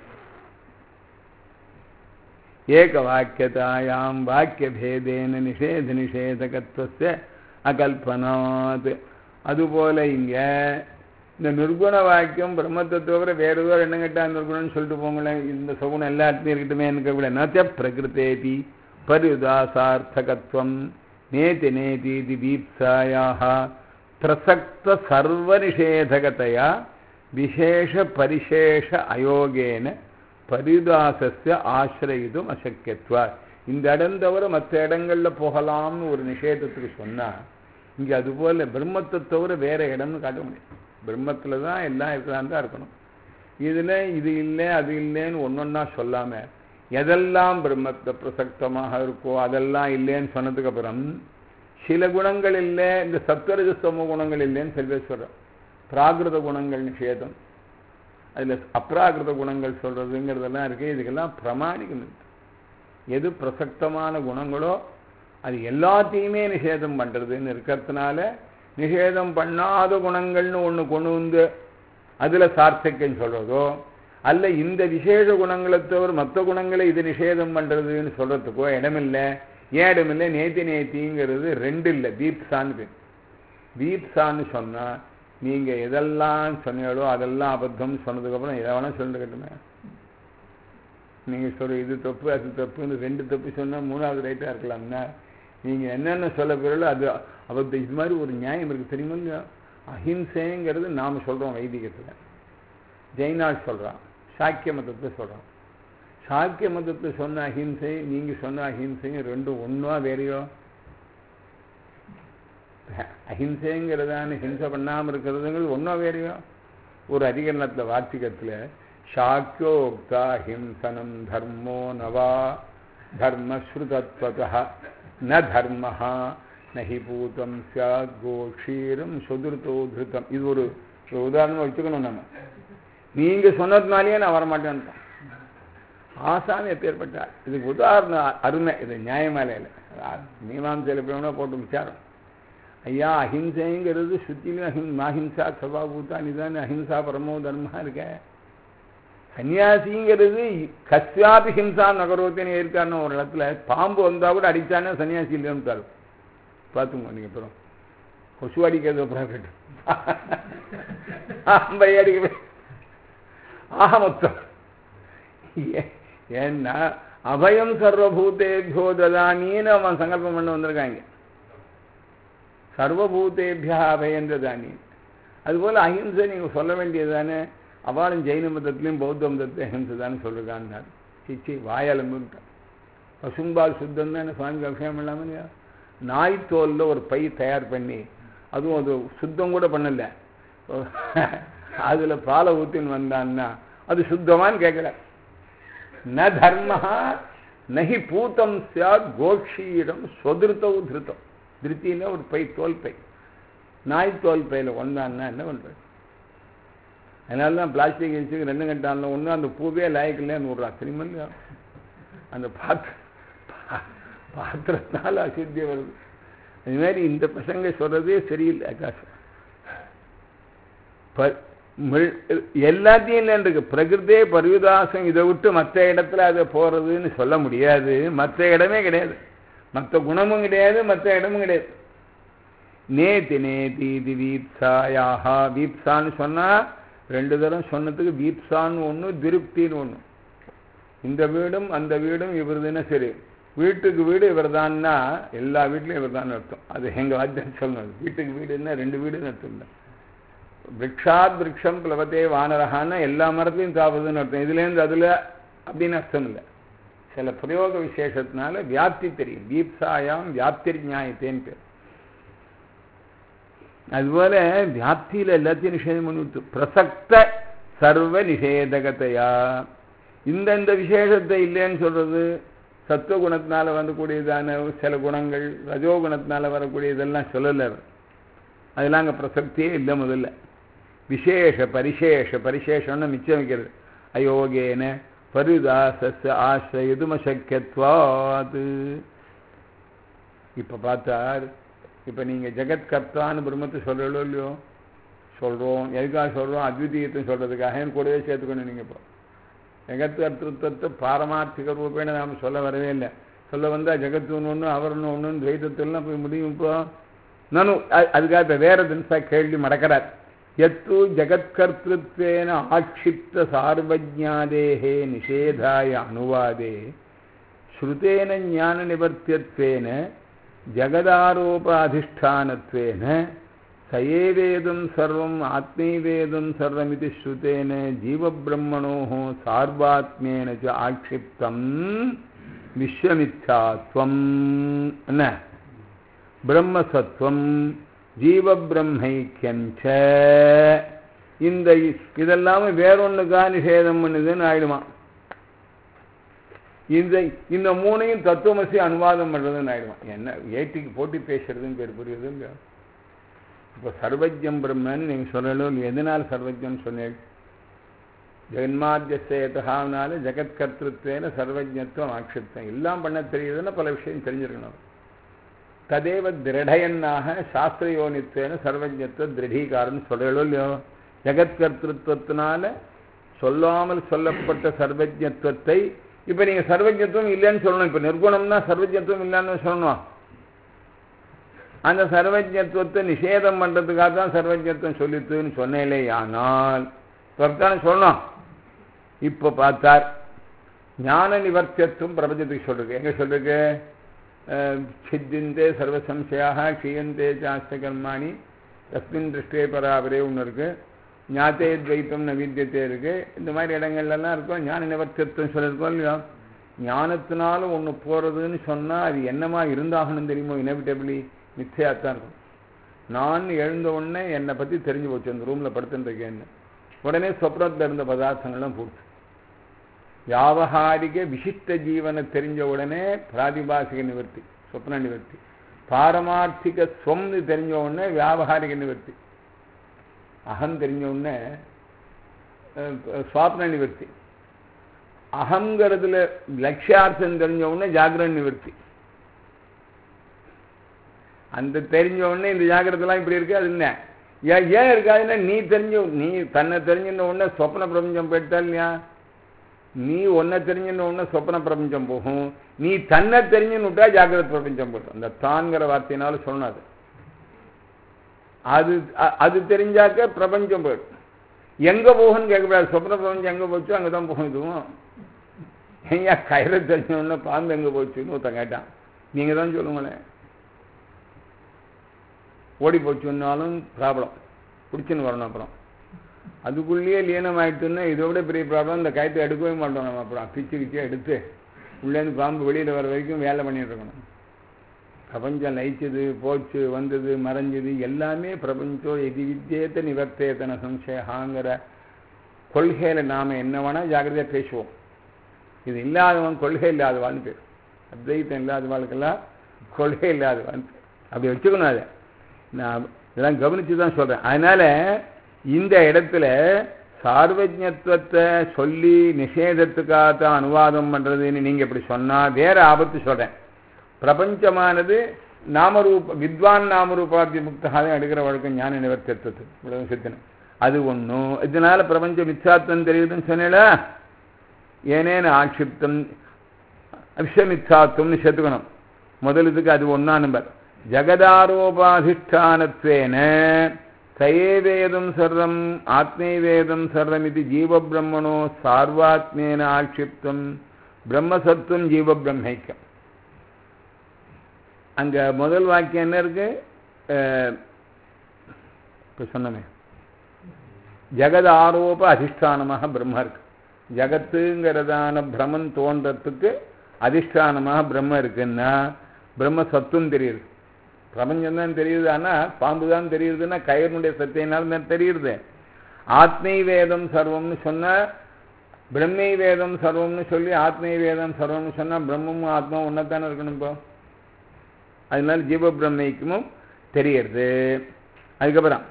ஏகவாக்கியதாயாம் வாக்கியபேதேன நிஷேத நிஷேதகத்துவத்தை அகல்பனாத் அதுபோல இங்க இந்த நிர்குண வாக்கியம் பிரம்மத்தை தவிர வேற ஏதோ என்ன கேட்டா நிர்குணம்னு சொல்லிட்டு போங்களேன் இந்த சகுனம் எல்லா இடத்துலையும் இருக்கட்டுமே இருக்க விட நச்ச பிரகிருத்தேதி பரிதாசார்த்தகத்துவம் நேதி நேதீதி வீப்சாயாக பிரசக்த சர்வநிஷேதகதையா விசேஷ பரிசேஷ அயோகேன பரிதாசஸ்ய ஆசிரயிதும் அசக்கியத்வா இந்த இடம் தவிர மற்ற இடங்கள்ல போகலாம்னு ஒரு நிஷேதத்துக்கு சொன்னா இங்க அதுபோல பிரம்மத்தை தவிர வேற இடம்னு காட்ட முடியும் பிரம்மத்துல தான் எல்லாம் இருக்கிறான் தான் இருக்கணும் இதுல இது இல்லை அது இல்லைன்னு ஒன்னொன்னா சொல்லாம எதெல்லாம் பிரம்மத்தை பிரசக்தமாக இருக்கோ அதெல்லாம் இல்லைன்னு சொன்னதுக்கு அப்புறம் சில குணங்கள் இல்லை இந்த சத்வரஜஸ்தம குணங்கள் இல்லைன்னு சில பேர் சொல்றோம் பிராகிருத குணங்கள் நிஷேதம் அதுல அப்ராகிருத குணங்கள் சொல்றதுங்கிறதெல்லாம் இருக்கு இதுக்கெல்லாம் பிரமாணிக்கம் இருக்கு எது பிரசக்தமான குணங்களோ அது எல்லாத்தையுமே நிஷேதம் பண்றதுன்னு இருக்கிறதுனால நிஷேதம் பண்ணாத குணங்கள்னு ஒண்ணு கொண்டு வந்து அதுல சார்த்தக்கம் சொல்றதோ அல்ல இந்த விசேஷ குணங்களை தவிர மற்ற குணங்களை இது நிஷேதம் பண்றதுன்னு சொல்றதுக்கோ இடமில்லை ஏன் இடமில்லை நேத்தி நேத்திங்கிறது ரெண்டு இல்லை தீப்சான்னு பேர் தீப்சான்னு சொன்னா நீங்க எதெல்லாம் சொன்னீங்களோ அதெல்லாம் அபத்தம் சொன்னதுக்கப்புறம் எதை வேணா சொல்லிட்டுக்கட்டுமே நீங்க சொல்ற இது தப்பு அது தப்புன்னு ரெண்டு தப்பு சொன்னா மூணாவது ரைட்டா இருக்கலாம்னா நீங்க என்னென்ன சொல்ல போறீங்களோ அது அபத்தம் இது மாதிரி ஒரு நியாயம் இருக்கு தெரியுமா இல்லையா அஹிம்சைங்கிறது நாம சொல்றோம் வைதிகத்துல ஜெய்னாள் சொல்றான் சாக்கிய மதத்தை சொல்றான் சாக்கிய மதத்தை சொன்ன அஹிம்சை நீங்க சொன்ன அஹிம்சையும் ரெண்டும் ஒன்றா வேறையோ அஹிம்சைங்கிறதான ஹிம்சை பண்ணாமல் இருக்கிறதுங்கிறது ஒன்றும் வேறையோ ஒரு அதிகரணத்தில் வார்த்திகத்தில் சாக்கியோக்தா ஹிம்சனம் தர்மோ நவா தர்மஸ்ருதத்வத ந தர்மஹா நஹி பூதம் சியாத் கோஷீரம் சுதுருத்தோ திருத்தம் இது ஒரு ஒரு உதாரணமாக வச்சுக்கணும் நம்ம நீங்க சொன்னதுனாலேயே நான் வரமாட்டேன்ட்டான் ஆசாமி எப்பேற்பட்டார் இதுக்கு உதாரணம் அருமை இது நியாயமாலையில் மீமாம்சையில் போய் போட்டு விசாரம் ஐயா அஹிம்சைங்கிறது சுத்திலும் அஹிம் அஹிம்சா சபாபூத்தா நிதான அஹிம்சா பரமோ தர்மா இருக்க சன்னியாசிங்கிறது கஸ்யாபி ஹிம்சா நகரோத்தின்னு இருக்காருன்னு ஒரு இடத்துல பாம்பு வந்தா கூட அடிச்சானே சன்னியாசி இல்லைன்னு பார்த்துங்க நீங்க அப்புறம் கொசு அடிக்கிறது அப்புறம் கேட்டு பாம்பை அடிக்க ஆக மொத்தம் ஏன்னா அபயம் சர்வபூதேபியோ ததானின்னு அவன் சங்கல்பம் பண்ண வந்திருக்காங்க சர்வபூதேபியா அபயம் ததானி அதுபோல் அஹிம்சை நீங்கள் சொல்ல வேண்டியது தானே அவளும் ஜெயின மதத்திலையும் பௌத்த மதத்திலையும் அஹிம்சை தானே சொல்லிருக்கான்னார் சிச்சி வாயலம்புட்டான் பசும்பால் சுத்தம் தானே சுவாமி அபிஷேகம் இல்லாமல் இல்லையா நாய்த்தோலில் ஒரு பை தயார் பண்ணி அதுவும் அது சுத்தம் கூட பண்ணல அதில் பாலை ஊற்றின்னு வந்தான்னா அது சுத்தமான்னு கேட்கல ந தர்ம நகி பூத்தம் சாத் கோஷீரம் சொதிருத்தவு திருத்தம் திருத்தியில் ஒரு பை தோல் பை நாய் தோல் பையில் ஒன்றான்னா என்ன பண்ணுறது அதனால தான் பிளாஸ்டிக் வச்சு ரெண்டு கண்டானில் ஒன்று அந்த பூவே லாயக்கில்லைன்னு விட்றான் திரும்ப இல்லையா அந்த பாத்திர பாத்திரத்தினால அசுத்தி வருது அது மாதிரி இந்த பசங்க சொல்றதே சரியில்லை ஆகாசம் எல்லாத்தையும் இல்லை இருக்கு பிரகிருதே பரிவிதாசம் இதை விட்டு மற்ற இடத்துல அதை போறதுன்னு சொல்ல முடியாது மற்ற இடமே கிடையாது மற்ற குணமும் கிடையாது மற்ற இடமும் கிடையாது நேத்தி நேதி இது வீப்சாயாக வீப்சான்னு சொன்னா ரெண்டு தரம் சொன்னதுக்கு வீப்சான்னு ஒன்று திருப்தின்னு ஒன்று இந்த வீடும் அந்த வீடும் இவருதுன்னா சரி வீட்டுக்கு வீடு இவர் தான்னா எல்லா வீட்லையும் இவர் தான் அர்த்தம் அது எங்க வாத்தியம் சொல்லணும் வீட்டுக்கு வீடுன்னா ரெண்டு வீடுன்னு அர்த்தம் இல்லை விரக்ஷாத் விரக்ஷம் பிளவத்தே வானரகான்னா எல்லா மரத்தையும் தாவுதுன்னு அர்த்தம் இதுலேருந்து அதில் அப்படின்னு அர்த்தம் இல்லை சில பிரயோக விசேஷத்தினால வியாப்தி தெரியும் தீப்சாயாம் வியாப்தி நியாயத்தேன்னு பேர் அதுபோல வியாப்தியில் எல்லாத்தையும் நிஷேதம் பண்ணிவிட்டு பிரசக்த சர்வ நிஷேதகத்தையா இந்தந்த விசேஷத்தை இல்லைன்னு சொல்றது சத்துவ குணத்தினால வரக்கூடியதான சில குணங்கள் ரஜோ குணத்தினால வரக்கூடியதெல்லாம் சொல்லலை அதெல்லாம் அங்கே பிரசக்தியே இல்லை முதல்ல விசேஷ பரிசேஷ பரிசேஷம்னு மிச்சம் வைக்கிறது அயோகேன பரிதாசஸ் ஆசிரயதுமசக்கியத்வாது இப்போ பார்த்தார் இப்போ நீங்கள் ஜெகத்கர்த்தான்னு பிரம்மத்தை சொல்கிறோ இல்லையோ சொல்கிறோம் எதுக்காக சொல்கிறோம் அத்விதீயத்தை சொல்கிறதுக்காக கூடவே சேர்த்துக்கணும் நீங்கள் இப்போ ஜெகத் கர்த்தத்துவத்தை பாரமார்த்திக ரூபேன நாம் சொல்ல வரவே இல்லை சொல்ல வந்தால் ஜெகத்து ஒன்று ஒன்று அவர் ஒன்று ஒன்று துவைதத்திலாம் போய் முடியும் இப்போ நானும் அதுக்காக இப்போ வேற தினசா கேள்வி மடக்கிறார் எத்து ஜகத்கர்த்திருத்வேன ஆட்சிப்த சார்வஜாதேஹே நிஷேதாய அனுவாதே ஸ்ருதேன ஞான நிவர்த்தியத்வேன ஜகதாரோப அதிஷ்டானத்வேன சயேவேதம் சர்வம் ஆத்மைவேதம் சர்வமிதி ஸ்ருதேன ஜீவபிரம்மணோ சார்வாத்மேன ச ஆக்ஷிப்தம் விஸ்வமித்யாத்வம் என்ன பிரம்மசத்வம் ஜீவபிரம்மைக்கியஞ்ச இந்த இதெல்லாமே வேறொன்னுக்கா நிஷேதம் பண்ணுதுன்னு ஆயிடுமா இந்த இந்த மூணையும் தத்துவமசி அனுவாதம் பண்றதுன்னு ஆயிடுவான் என்ன ஏட்டிக்கு போட்டி பேசுறதுன்னு பேர் புரியுது இல்லையா இப்போ சர்வஜம் பிரம்மன்னு நீங்க சொல்லணும் எதனால் சர்வஜம் சொன்னேன் ஜென்மாத்தியசேதகாவனால ஜெகத்கர்த்திருத்வேன சர்வஜத்துவம் ஆட்சிப்தம் எல்லாம் பண்ண தெரியுதுன்னா பல விஷயம் தெரிஞ்சிருக்கணும் ததேவ திருடயன்னாக சாஸ்திரயோனித்வேன சர்வஜத்துவ திருடீகாரன்னு சொல்லணும் இல்லையோ ஜெகத்கர்த்திருவத்தினால சொல்லாமல் சொல்லப்பட்ட சர்வஜத்துவத்தை இப்போ நீங்கள் சர்வஜத்துவம் இல்லைன்னு சொல்லணும் இப்போ நிர்குணம்னா சர்வஜத்துவம் இல்லைன்னு சொல்லணும் அந்த சர்வஜத்துவத்தை நிஷேதம் பண்ணுறதுக்காக தான் சர்வஜத்துவம் சொல்லித்துன்னு சொன்னேலே ஆனால் சொற்கான சொல்லணும் இப்போ பார்த்தார் ஞான நிவர்த்தியத்துவம் பிரபஞ்சத்துக்கு சொல்லிருக்கு எங்கே சொல்லிருக்கு சித்திந்தே சர்வசம்சயாக க்ஷீயந்தே சாஸ்த கர்மாணி தஸ்மின் திருஷ்டே பராபரே ஒன்று இருக்கு ஞாத்தே துவைத்தம் நவீத்தியத்தே இருக்கு இந்த மாதிரி இடங்கள்லாம் இருக்கும் ஞான நிவர்த்தியத்துவம் சொல்லியிருக்கோம் இல்லையா ஞானத்தினால ஒன்று போகிறதுன்னு சொன்னால் அது என்னமா இருந்தாகணும் தெரியுமோ இனவிட்டபிளி மிச்சையாத்தான் இருக்கும் நான் எழுந்த உடனே என்னை பற்றி தெரிஞ்சு போச்சு அந்த ரூமில் படுத்துட்டுருக்கேன்னு உடனே சொப்னத்தில் இருந்த பதார்த்தங்கள்லாம் போச்சு வியாபகாரிக விசிஷ்ட ஜீவனை தெரிஞ்ச உடனே பிராதிபாசிக நிவர்த்தி சொப்ன நிவர்த்தி பாரமார்த்திக ஸ்வம்னு தெரிஞ்ச உடனே வியாபகாரிக நிவர்த்தி அகம் தெரிஞ்ச உடனே சுவாப்ன நிவர்த்தி அகங்கிறதுல லட்சியார்த்தம் தெரிஞ்ச உடனே ஜாகிரன் நிவர்த்தி அந்த தெரிஞ்ச உடனே இந்த ஜாகிரதெல்லாம் இப்படி இருக்கு அது என்ன ஏன் ஏன் இருக்காதுன்னா நீ தெரிஞ்ச நீ தன்னை தெரிஞ்சிருந்த உடனே சொப்ன பிரபஞ்சம் போயிட்டா இல்லையா நீ ஒன்றை தெரிஞ்சுன்னு உடனே சொப்ன பிரபஞ்சம் போகும் நீ தன்னை தெரிஞ்சுன்னு விட்டா ஜாகிரத பிரபஞ்சம் போயிடும் அந்த தான்கிற வார்த்தையினால சொன்னாது அது அது தெரிஞ்சாக்க பிரபஞ்சம் போயிடும் எங்க போகும்னு கேட்கக்கூடாது சொப்ன பிரபஞ்சம் எங்க போச்சோ அங்கதான் போகும் இதுவும் ஐயா கயிறை தெரிஞ்ச உடனே பாம்பு எங்க போச்சுன்னு ஒருத்தன் கேட்டான் நீங்க தான் சொல்லுங்களேன் ஓடி போச்சுன்னாலும் ப்ராப்ளம் பிடிச்சின்னு வரணும் அப்புறம் அதுக்குள்ளேயே லீனம் ஆயிடுச்சுன்னா இதை விட பெரிய ப்ராப்ளம் இந்த கயத்தை எடுக்கவே மாட்டோம் நம்ம அப்புறம் பிச்சு கிச்சு எடுத்து உள்ளேருந்து பாம்பு வெளியில் வர வரைக்கும் வேலை பண்ணிட்டு இருக்கணும் பிரபஞ்சம் லயிச்சது போச்சு வந்தது மறைஞ்சது எல்லாமே பிரபஞ்சம் எதி வித்தியேத்த நிவர்த்தேத்தன சம்சயகாங்கிற கொள்கையில் நாம் என்ன வேணால் ஜாகிரதையாக பேசுவோம் இது இல்லாதவன் கொள்கை இல்லாதவான்னு பேர் அத்வைத்தம் இல்லாதவாளுக்கெல்லாம் கொள்கை இல்லாதவான்னு பேர் அப்படி வச்சுக்கணும் அதை நான் இதெல்லாம் கவனித்து தான் சொல்கிறேன் அதனால் இந்த இடத்துல சார்வஜத்துவத்தை சொல்லி நிஷேதத்துக்காக தான் அனுவாதம் பண்ணுறதுன்னு நீங்கள் இப்படி சொன்னால் வேற ஆபத்து சொல்கிறேன் பிரபஞ்சமானது நாமரூப வித்வான் நாமரூபாதி முக்தாக தான் எடுக்கிற வழக்கம் ஞான நிவர்த்தத்துவத்து இவ்வளவு சித்தனை அது ஒன்றும் இதனால பிரபஞ்ச மிச்சாத்தம் தெரியுதுன்னு சொன்னேல ஏனேன்னு ஆட்சிப்தம் அபிஷமிச்சாத்துவம்னு சேர்த்துக்கணும் முதல் இதுக்கு அது ஒன்றா நம்பர் ஜகதாரோபாதிஷ்டானத்வேன சயேவேதம் சர்வம் ஆத்மேவேதம் சர்வமிதி ஜீவபிரம்மணோ சார்வாத்மேன ஆட்சிப்தம் பிரம்மசத்துவம் ஜீவபிரம்மைக்கம் அங்க முதல் வாக்கியம் என்ன இருக்கு இப்போ சொன்னமே ஜெகத் ஆரோப அதிஷ்டானமாக பிரம்ம இருக்கு ஜகத்துங்கிறதான பிரம்மன் தோன்றத்துக்கு அதிஷ்டானமாக பிரம்ம இருக்குன்னா பிரம்ம சத்துவம் தெரியுது பிரபஞ்சம் தான் தெரியுது ஆனால் பாம்பு தான் தெரியுதுன்னா கயிறுனுடைய சத்தியினால தான் தெரியுது ஆத்மை வேதம் சர்வம்னு சொன்னால் பிரம்மை வேதம் சர்வம்னு சொல்லி ஆத்மை வேதம் சர்வம்னு சொன்னால் பிரம்மமும் ஆத்மா ஒன்றத்தானே இருக்கணும் இப்போ அதனால ஜீவ பிரம்மைக்கும் தெரியறது அதுக்கப்புறம்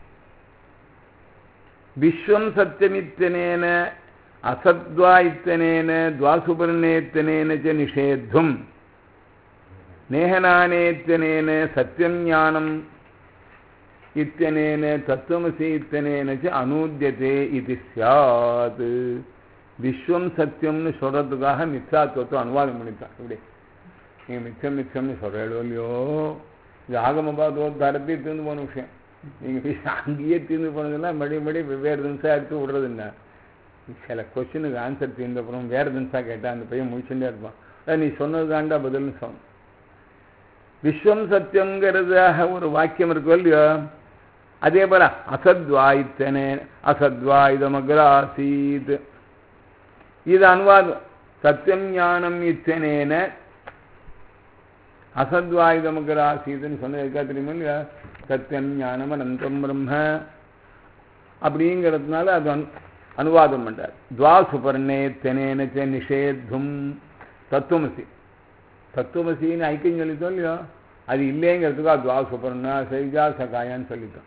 விஸ்வம் சத்தியமித்தனேன அசத்வா இத்தனேன துவாசுபர்ணேத்தனேன ச நிஷேத்தும் நேகனானேத்தனேன சத்தியம் ஞானம் இத்தனேன தத்துவமசி இத்தனேன ச அனூத்தியதே இது சாத் விஸ்வம் சத்தியம்னு சொல்றதுக்காக மித்யாத்துவத்தை அனுவாதம் பண்ணித்தான் இப்படி நீங்கள் மிச்சம் மிச்சம்னு சொல்கிறோ இல்லையோ இது ஆகமபாதோத்தாரத்தையே தீர்ந்து போன விஷயம் நீங்கள் அங்கேயே தீர்ந்து போனதுன்னா மடி மடி வெவ்வேறு தினசாக எடுத்து விடுறதில்ல சில கொஸ்டினுக்கு ஆன்சர் தீர்ந்தப்புறம் வேறு தினசாக கேட்டால் அந்த பையன் முடிச்சுட்டே இருப்பான் நீ சொன்னது தாண்டா பதில்னு சொன்ன விஸ்வம் சத்தியங்கிறதாக ஒரு வாக்கியம் இருக்கும் இல்லையோ அதே போல அசத்வாயித்தனே அசத்வாயுதமகிராசீத் இது அனுவாதம் சத்தியம் ஞானம் இத்தனேன அசத்வாயுதமகிராசீதுன்னு சொன்னதுக்கா தெரியுமா இல்லையா சத்தியம் ஞானம் அனந்தம் பிரம்ம அப்படிங்கிறதுனால அது அனு அனுவாதம் பண்றார் துவா சுபர்ணே தெனேன ச நிஷேத்தும் தத்துவமசி தத்துவமசின்னு ஐக்கியம் சொல்லித்தோம் இல்லையோ அது இல்லைங்கிறதுக்கா துவா சுபர்ணா சைஜா சகாயான்னு சொல்லிட்டோம்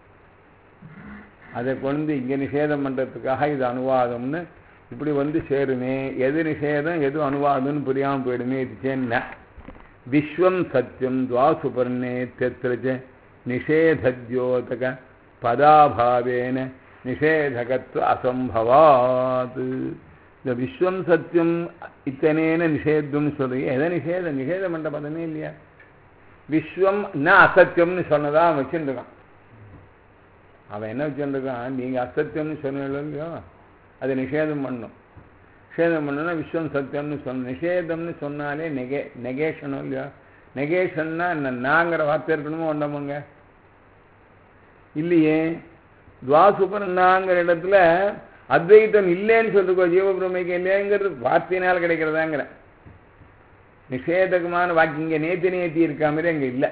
அதை கொண்டு இங்கே நிஷேதம் பண்ணுறதுக்காக இது அனுவாதம்னு இப்படி வந்து சேருமே எது நிஷேதம் எது அனுவாதம்னு புரியாமல் போயிடுமே இது சேன்ன விஸ்வம் சத்தியம் துவா சுபர்ணே தெத்திரச்ச நிஷேதத்யோதக பதாபாவேன நிஷேதகத்துவ அசம்பவாத் இந்த விஸ்வம் சத்தியம் இத்தனேன நிஷேதம்னு சொல்றீங்க எதை நிஷேதம் நிஷேதம் பண்ற பதமே இல்லையா விஸ்வம் ந அசத்தியம்னு சொன்னதா அவன் வச்சுருக்கான் அவன் என்ன வச்சுருக்கான் நீங்க அசத்தியம்னு சொன்னீங்களோ இல்லையோ அதை நிஷேதம் பண்ணும் நிஷேதம் பண்ணணும்னா விஸ்வம் சத்தியம்னு சொன்ன நிஷேதம்னு சொன்னாலே நெகே நெகேஷனும் இல்லையா நெகேஷன்னா நாங்கிற வார்த்தை இருக்கணுமோ ஒன்றமுங்க இல்லையே துவாசுபர்ணாங்கிற இடத்துல அத்வைத்தம் இல்லைன்னு சொல்லிருக்கோ ஜீவபிரமைக்கு இல்லைங்கிறது வார்த்தையினால் கிடைக்கிறதாங்கிற நிஷேதகமான வாக்கியம் இங்கே நேத்தி நேத்தி இருக்கா மாதிரி அங்கே இல்லை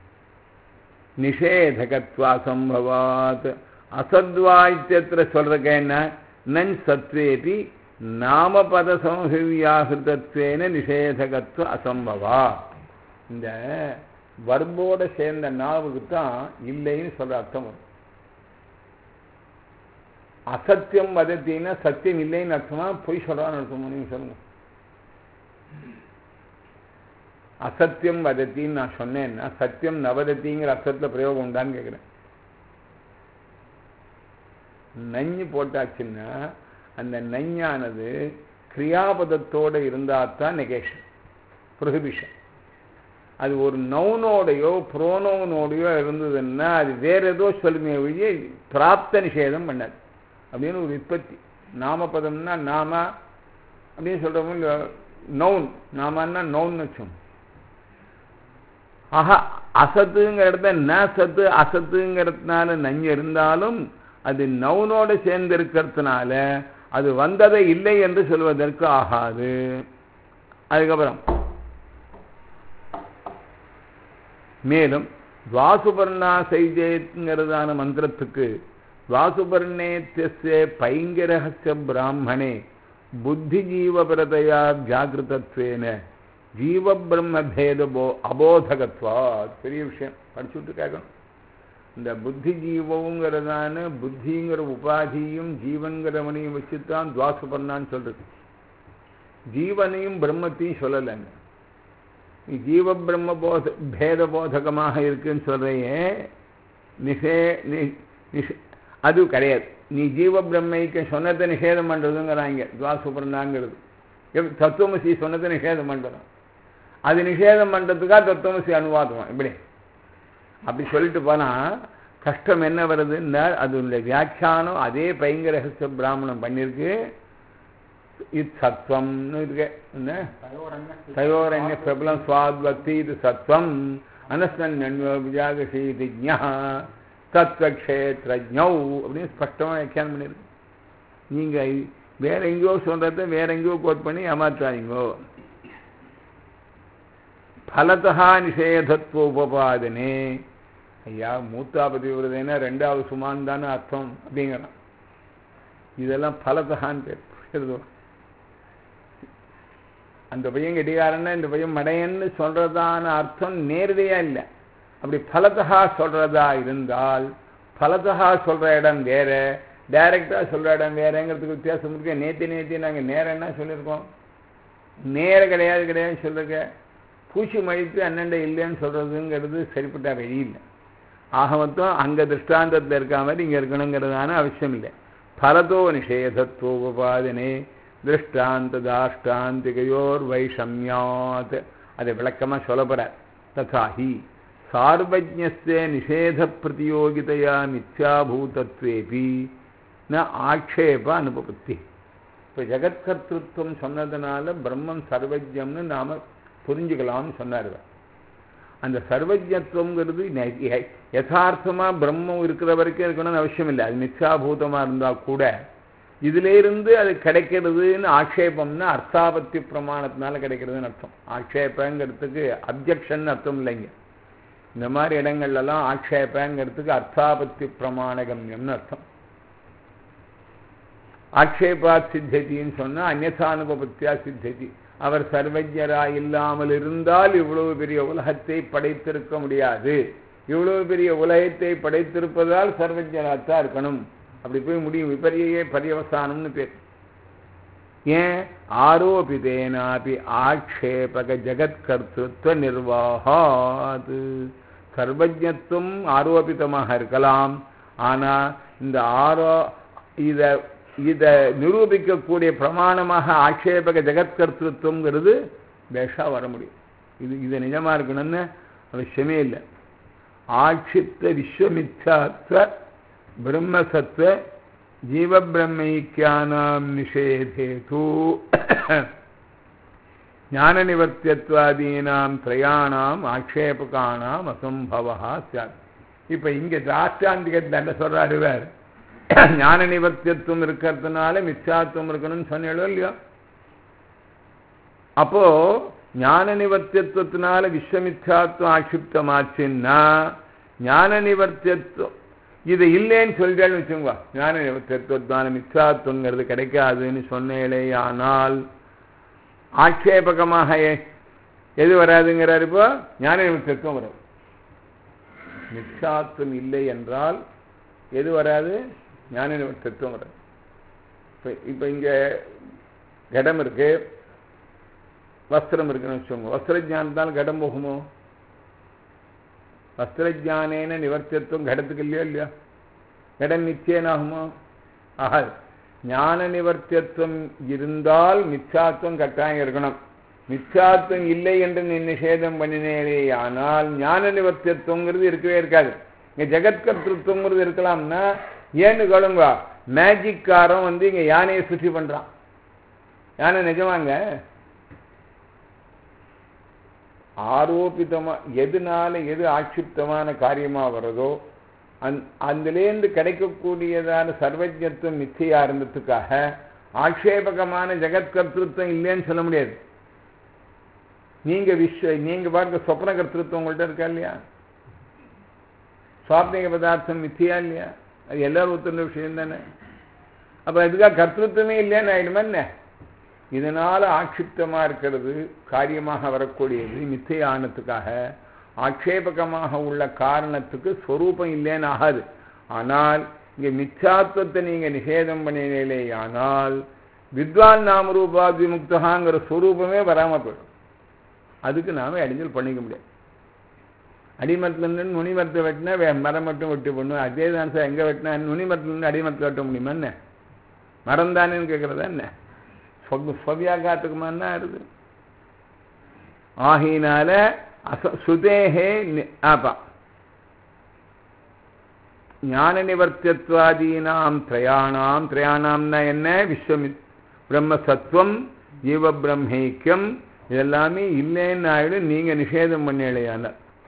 நிஷேதகத்வா சம்பவாத் அசத்வாய்த்தியத்தில் சொல்றக்க என்ன நன் சத்வேபி நாமபத சமவியாகிருதத்வேன நிஷேதகத்துவ அசம்பவா இந்த வர்போட சேர்ந்த நாவுக்கு தான் இல்லைன்னு சொல்ற அர்த்தம் வரும் அசத்தியம் வதத்தின்னா சத்தியம் இல்லைன்னு அர்த்தமா பொய் சொல்றான்னு அர்த்தமா நீங்க சொல்லுங்க அசத்தியம் வதத்தின்னு நான் சொன்னேன்னா சத்தியம் நவதத்திங்கிற அர்த்தத்துல பிரயோகம் உண்டான்னு கேட்குறேன் நஞ்சு போட்டாச்சுன்னா அந்த நஞ்சானது கிரியாபதத்தோடு இருந்தால் தான் நெகேஷன் ப்ரொஹிபிஷன் அது ஒரு நவுனோடையோ புரோனோனோடையோ இருந்ததுன்னா அது வேற ஏதோ சொல்லுமே ஒழிய பிராப்த நிஷேதம் பண்ணாது அப்படின்னு ஒரு உற்பத்தி நாமபதம்னா நாம அப்படின்னு சொல்கிறவங்க நவுன் நாமன்னா நவுன் வச்சோம் ஆஹா அசத்துங்கிற இடத்த ந சத்து அசத்துங்கிறதுனால நஞ்சு இருந்தாலும் அது நவுனோட சேர்ந்து இருக்கிறதுனால அது வந்ததை இல்லை என்று சொல்வதற்கு ஆகாது அதுக்கப்புறம் மேலும் துவாசுபர்ணா சைஜேங்கிறதான மந்திரத்துக்கு துவாசுபர்ணேத்திய பைங்கரஹஸ்ய பிராமணே புத்திஜீவபரதையா ஜாகிருதத்வேன ஜீவ பிரம்ம பேதபோ அபோதகத்வா பெரிய விஷயம் படிச்சுட்டு கேட்கணும் இந்த புத்தி ஜீவங்கிறதான புத்திங்கிற உபாதியும் ஜீவன்கிறவனையும் வச்சுத்தான் துவாசுபர்ணான்னு சொல்றது ஜீவனையும் பிரம்மத்தையும் சொல்லலைங்க நீ ஜீவ பிரம்ம போத பேத போதகமாக இருக்குன்னு சொல்றையே நிஷே நிஷே அது கிடையாது நீ ஜீவ பிரம்மைக்கு சொன்னதை நிஷேதம் பண்ணுறதுங்கிறாங்க துவாசுபர்ணாங்கிறது தத்துவமசி சொன்னதை நிஷேதம் பண்ணுறோம் அது நிஷேதம் பண்ணுறதுக்காக தத்துவமசி அனுவாதம் இப்படி அப்படி சொல்லிட்டு போனால் கஷ்டம் என்ன வருதுன்னா அதனுடைய வியாக்கியானம் அதே பைங்க ரகசிய பிராமணம் பண்ணியிருக்கு இது சத்வம்னு இருக்கு என்ன தயோரண்ய பிரபலம் சுவாத்வக்தி இது சத்வம் அனஸ்தன்யாகசீதிஜா தத்வக்ஷேத்ரஜௌ அப்படின்னு ஸ்பஷ்டமாக வியாக்கியானம் பண்ணியிருக்கு நீங்கள் வேற எங்கேயோ சொல்கிறத வேற எங்கேயோ கோட் பண்ணி ஏமாற்றாதீங்கோ ஃபலத்தா நிஷேதத்துவ உபபாதனே ஐயா மூத்தாபதி விரதேனா ரெண்டாவது சுமான் தானே அர்த்தம் அப்படிங்கிறான் இதெல்லாம் பலதகான்னு பேர் எழுதுவோம் அந்த பையன் கெடிகாரன்னா இந்த பையன் மடையன்னு சொல்றதான அர்த்தம் நேரடியா இல்லை அப்படி பலதகா சொல்றதா இருந்தால் பலதகா சொல்ற இடம் வேற டைரக்டா சொல்ற இடம் வேறங்கிறதுக்கு வித்தியாசம் இருக்கு நேத்தி நேத்தி நாங்கள் நேரம் என்ன சொல்லியிருக்கோம் நேர கிடையாது கிடையாது சொல்லுங்க பூச்சி மழித்து அண்ணண்டை இல்லைன்னு சொல்றதுங்கிறது சரிப்பட்ட வழி இல்லை ஆக மொத்தம் அங்கே திருஷ்டாந்தத்தில் இருக்க மாதிரி இங்கே இருக்கணுங்கிறதான அவசியம் இல்லை பலதோ நிஷேதத்துவோபாதனே திருஷ்டாந்த தாஷ்டாந்திகையோர் வைஷமியாத் அதை விளக்கமாக சொல்லப்படுறார் ததாஹி சார்வஜ்யஸ்தே நிஷேத பிரதியோகிதையா மித்யாபூதத்வேபி ந ஆக்ஷேப அனுபபத்தி இப்போ ஜெகத்கர்த்திருவம் சொன்னதுனால பிரம்மம் சர்வஜம்னு நாம் புரிஞ்சுக்கலாம்னு சொன்னார் அந்த சர்வஜத்துவங்கிறது நெ- ய- யதார்த்தமா பிரம்மம் இருக்கிற வரைக்கும் இருக்கணும்னு அவசியம் இல்லை அது மித்யாபூதமா இருந்தா கூட இதுல இருந்து அது கிடைக்கிறதுன்னு ஆக்ஷேபம்னா அர்த்தாபத்தி பிரமாணத்தினால கிடைக்கிறதுன்னு அர்த்தம் ஆக்ஷேபங்கிறதுக்கு அப்ஜெக்ஷன் அர்த்தம் இல்லைங்க இந்த மாதிரி இடங்கள்லாம் ஆக்ஷேபங்கிறதுக்கு அர்த்தாபத்தி பிரமாணகம்யம்னு அர்த்தம் ஆக்ஷேபாத் சித்ததின்னு சொன்னா அந்நதானுபபத்தியா சித்ததி அவர் சர்வஜரா இல்லாமல் இருந்தால் இவ்வளவு பெரிய உலகத்தை படைத்திருக்க முடியாது இவ்வளவு பெரிய உலகத்தை படைத்திருப்பதால் சர்வஜராத்தான் இருக்கணும் அப்படி போய் முடியும் விபரியே பரியவசானம்னு பேர் ஏன் ஆரோபிதேனாபி ஆக்ஷேபக ஜெகத்கர்த்திருவ நிர்வாகாது சர்வஜத்துவம் ஆரோபிதமாக இருக்கலாம் ஆனா இந்த ஆரோ இத இத நிரூபிக்கக்கூடிய பிரமாணமாக ஆக்ஷேபக ஜெகத்கர்த்திருவங்கிறது பேஷா வர முடியும் இது இது நிஜமா இருக்கணும்னு அவசியமே இல்லை ஆட்சித்த விஸ்வமித்யாத்வ பிரம்மசத்வ ஜீவபிரமைக்கியானாம் நிஷேதேது ஞானநிவர்த்தியத்வாதீனாம் திரையாணாம் ஆக்ஷேபகானாம் அசம்பவா சாத் இப்ப இங்க தாஷ்டாந்திகத்தில் என்ன சொல்றாரு வேறு ஞான நிவர்த்தியத்துவம் இருக்கிறதுனால மித்யாத்துவம் இருக்கணும்னு சொன்னீங்களோ இல்லையோ அப்போ ஞான நிவர்த்தியத்துவத்தினால விஸ்வமித்யாத்துவம் ஆட்சிப்தமாச்சுன்னா ஞான நிவர்த்தியத்துவம் இது இல்லைன்னு சொல்லிட்டேன்னு வச்சுங்க ஞான நிவர்த்தியத்துவத்தினால மித்யாத்துவங்கிறது கிடைக்காதுன்னு சொன்னேளே ஆனால் ஆட்சேபகமாக எ- எது வராதுங்கிறார் இப்போ ஞான நிவர்த்தியத்துவம் வரும் மித்யாத்துவம் இல்லை என்றால் எது வராது ஞான நிவர்த்தியத்துவம் வராது இப்போ இப்போ இங்கே கடம் இருக்கு வஸ்திரம் இருக்குன்னு வச்சுக்கோங்க வஸ்திரஜானத்தால் கடம் போகுமோ வஸ்திரஜானேன நிவர்த்தியத்துவம் கடத்துக்கு இல்லையோ இல்லையா கடம் நிச்சயனாகுமோ ஆகாது ஞான நிவர்த்தியத்துவம் இருந்தால் மித்யாத்துவம் கட்டாயம் இருக்கணும் மித்யாத்துவம் இல்லை என்று நீ நிஷேதம் பண்ணினேரே ஆனால் ஞான நிவர்த்தியத்துவங்கிறது இருக்கவே இருக்காது இங்க ஜெகத்கர்த்திருவங்கிறது இருக்கலாம்னா ஏன்னு கேளுங்க மேஜிக்காரன் வந்து இங்க யானையை சுற்றி பண்றான் யானை நிஜமாங்க ஆரோபிதமா எதுனால எது ஆட்சிப்தமான காரியமா வருதோ அந் அதுலேருந்து கிடைக்கக்கூடியதான சர்வஜத்துவம் மிச்சையா இருந்ததுக்காக ஆக்ஷேபகமான ஜெகத்கர்த்திருவம் இல்லைன்னு சொல்ல முடியாது நீங்க விஸ்வ நீங்க பாருங்க சொப்ன கர்த்திருவம் உங்கள்கிட்ட இருக்கா இல்லையா சுவாப்னிக பதார்த்தம் மித்தியா இல்லையா அது எல்லாரும் ஒத்துன்ற விஷயம் தானே அப்ப இதுக்காக கர்த்திருவமே இல்லைன்னு ஆயிடுமா என்ன இதனால ஆட்சிப்தமா இருக்கிறது காரியமாக வரக்கூடியது மித்தையானத்துக்காக ஆட்சேபகமாக உள்ள காரணத்துக்கு ஸ்வரூபம் இல்லைன்னு ஆகாது ஆனால் இங்க மிச்சாத்துவத்தை நீங்க நிஷேதம் பண்ணினீங்களே ஆனால் வித்வான் நாமரூபாதி முக்தகாங்கிற ஸ்வரூபமே வராம போயிடும் அதுக்கு நாம இடைஞ்சல் பண்ணிக்க முடியாது அடிமரத்துலேருந்து நுனிமரத்தை வெட்டினா வே- மரம் மட்டும் வெட்டி பண்ணும் அதே தான் சார் எங்கே வெட்டினா நுனிமரத்துலேருந்து அடிமரத்தில் வெட்ட முடியுமா என்ன மரம் தானேன்னு கேட்குறதா என்ன ஸ்வ- ஸ்வவியாகாத்துக்குமான்னா இருக்குது ஆகையினால அச சுதேகே நி- ஆப்பா ஞான நிவர்த்தியத்வாதீனாம் திரயாணாம் திரயாணாம்னா என்ன விஸ்வமித் பிரம்மசத்துவம் ஜீவ பிரம்மேக்கியம் இதெல்லாமே இல்லைன்னு ஆயிடும் நீங்க நிஷேதம் பண்ணலையான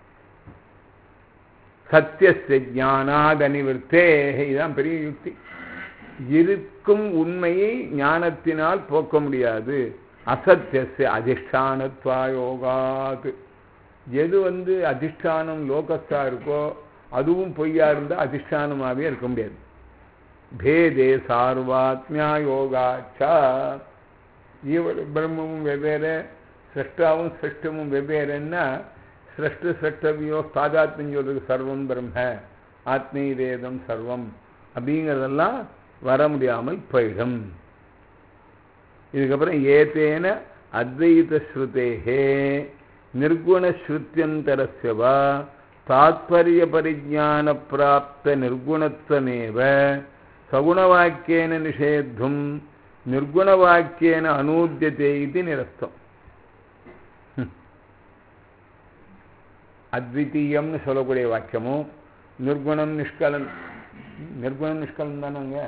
சத்தியஸ்ய ஞானாத் அனிவர்த்தே இதுதான் பெரிய யுக்தி இருக்கும் உண்மையை ஞானத்தினால் போக்க முடியாது அசத்தியஸ்ய அதிஷ்டானத்வாயோகாத் எது வந்து அதிஷ்டானம் லோகஸ்தா இருக்கோ அதுவும் பொய்யா இருந்தால் அதிஷ்டானமாகவே இருக்க முடியாது பேதே சார்வாத்மியா யோகாச்சா ஜீவ பிரம்மமும் வெவ்வேறு சிருஷ்டாவும் சிருஷ்டமும் வெவ்வேறுன்னா சிருஷ்ட சிருஷ்டவியோ தாதாத்மியம் சொல்றது சர்வம் பிரம்ம ஆத்மீதேதம் சர்வம் அப்படிங்கிறதெல்லாம் வர முடியாமல் போயிடும் இதுக்கப்புறம் ஏதேன அத்வைத ஸ்ருதேகே நிர்குணஸ்ருத்தியந்தரஸ்ய வா தாத்பரிய பரிஜான பிராப்த நிர்குணத்வமேவ சகுணவாக்கியேன நிஷேத்தும் நிர்குணவாக்கியேன அனூத்தியதே இது நிரஸ்தம் அத்விதீயம்னு சொல்லக்கூடிய வாக்கியமும் நிர்குணம் நிஷ்கலன் நிர்குணம் நிஷ்கலம் தானங்க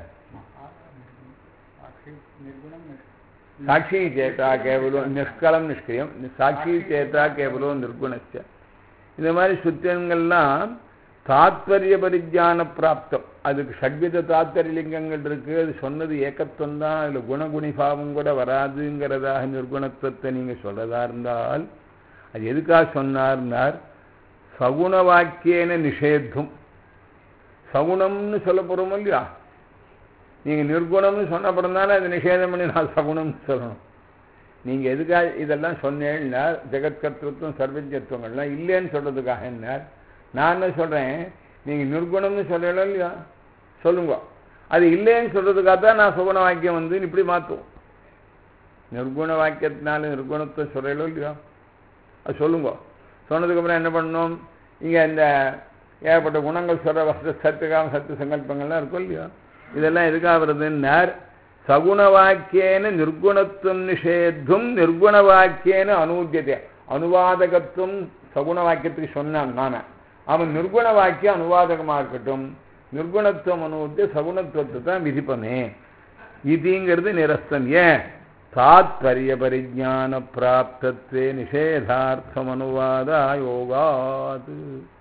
निर्गुणं निष्- साक्षी चेता केवलो निष्कलं निष्क्रियं साक्षी चेता केवलो निर्गुणस्य இந்த மாதிரி சுத்தியங்கள்லாம் தாத்பரிய பரிஜான பிராப்தம் அதுக்கு ஷட்வித தாத்பரிய லிங்கங்கள் இருக்கு அது சொன்னது ஏக்கத்துவம் தான் அதில் குணகுணிபாவம் கூட வராதுங்கிறதாக நிர்குணத்துவத்தை நீங்கள் சொல்றதா இருந்தால் அது எதுக்காக சொன்னார்னார் சகுண வாக்கியேன நிஷேத்தும் சகுணம்னு சொல்ல போகிறோமோ இல்லையா நீங்கள் நிர்குணம்னு சொன்னப்பறம் தானே அது நிஷேதம் பண்ணி நான் சகுணம்னு சொல்லணும் நீங்கள் எதுக்காக இதெல்லாம் சொன்னேன்னா ஜெகத்கர்த்தத்துவம் சர்வஜத்துவங்கள்லாம் இல்லைன்னு சொல்கிறதுக்காக என்ன நான் என்ன சொல்கிறேன் நீங்கள் நிர்குணம்னு சொல்லல இல்லையா சொல்லுங்க அது இல்லைன்னு சொல்கிறதுக்காக தான் நான் சுகுண வாக்கியம் வந்து இப்படி மாற்றுவோம் நிர்குண வாக்கியத்தினால நிர்குணத்தை சொல்லலோ இல்லையா அது சொல்லுங்க சொன்னதுக்கப்புறம் என்ன பண்ணணும் இங்கே இந்த ஏகப்பட்ட குணங்கள் சொல்கிற வச சத்துக்காம சத்து சங்கல்பங்கள்லாம் இருக்கும் இல்லையா இதெல்லாம் எதுக்காக வருதுன்னார் சகுண வாக்கியேன நிர்குணத்துவம் நிஷேத்தும் நிர்குண வாக்கியேன அனூத்தியத்தை அனுவாதகத்துவம் சகுண வாக்கியத்துக்கு சொன்னான் நான் அவன் நிர்குண வாக்கியம் அனுவாதகமாக இருக்கட்டும் நிர்குணத்துவம் அனுபவத்தை சகுணத்துவத்தை தான் விதிப்பமே இதுங்கிறது நிரஸ்தன் ஏன் தாத்பரிய பரிஜான பிராப்தத்வே நிஷேதார்த்தம் அனுவாத யோகாது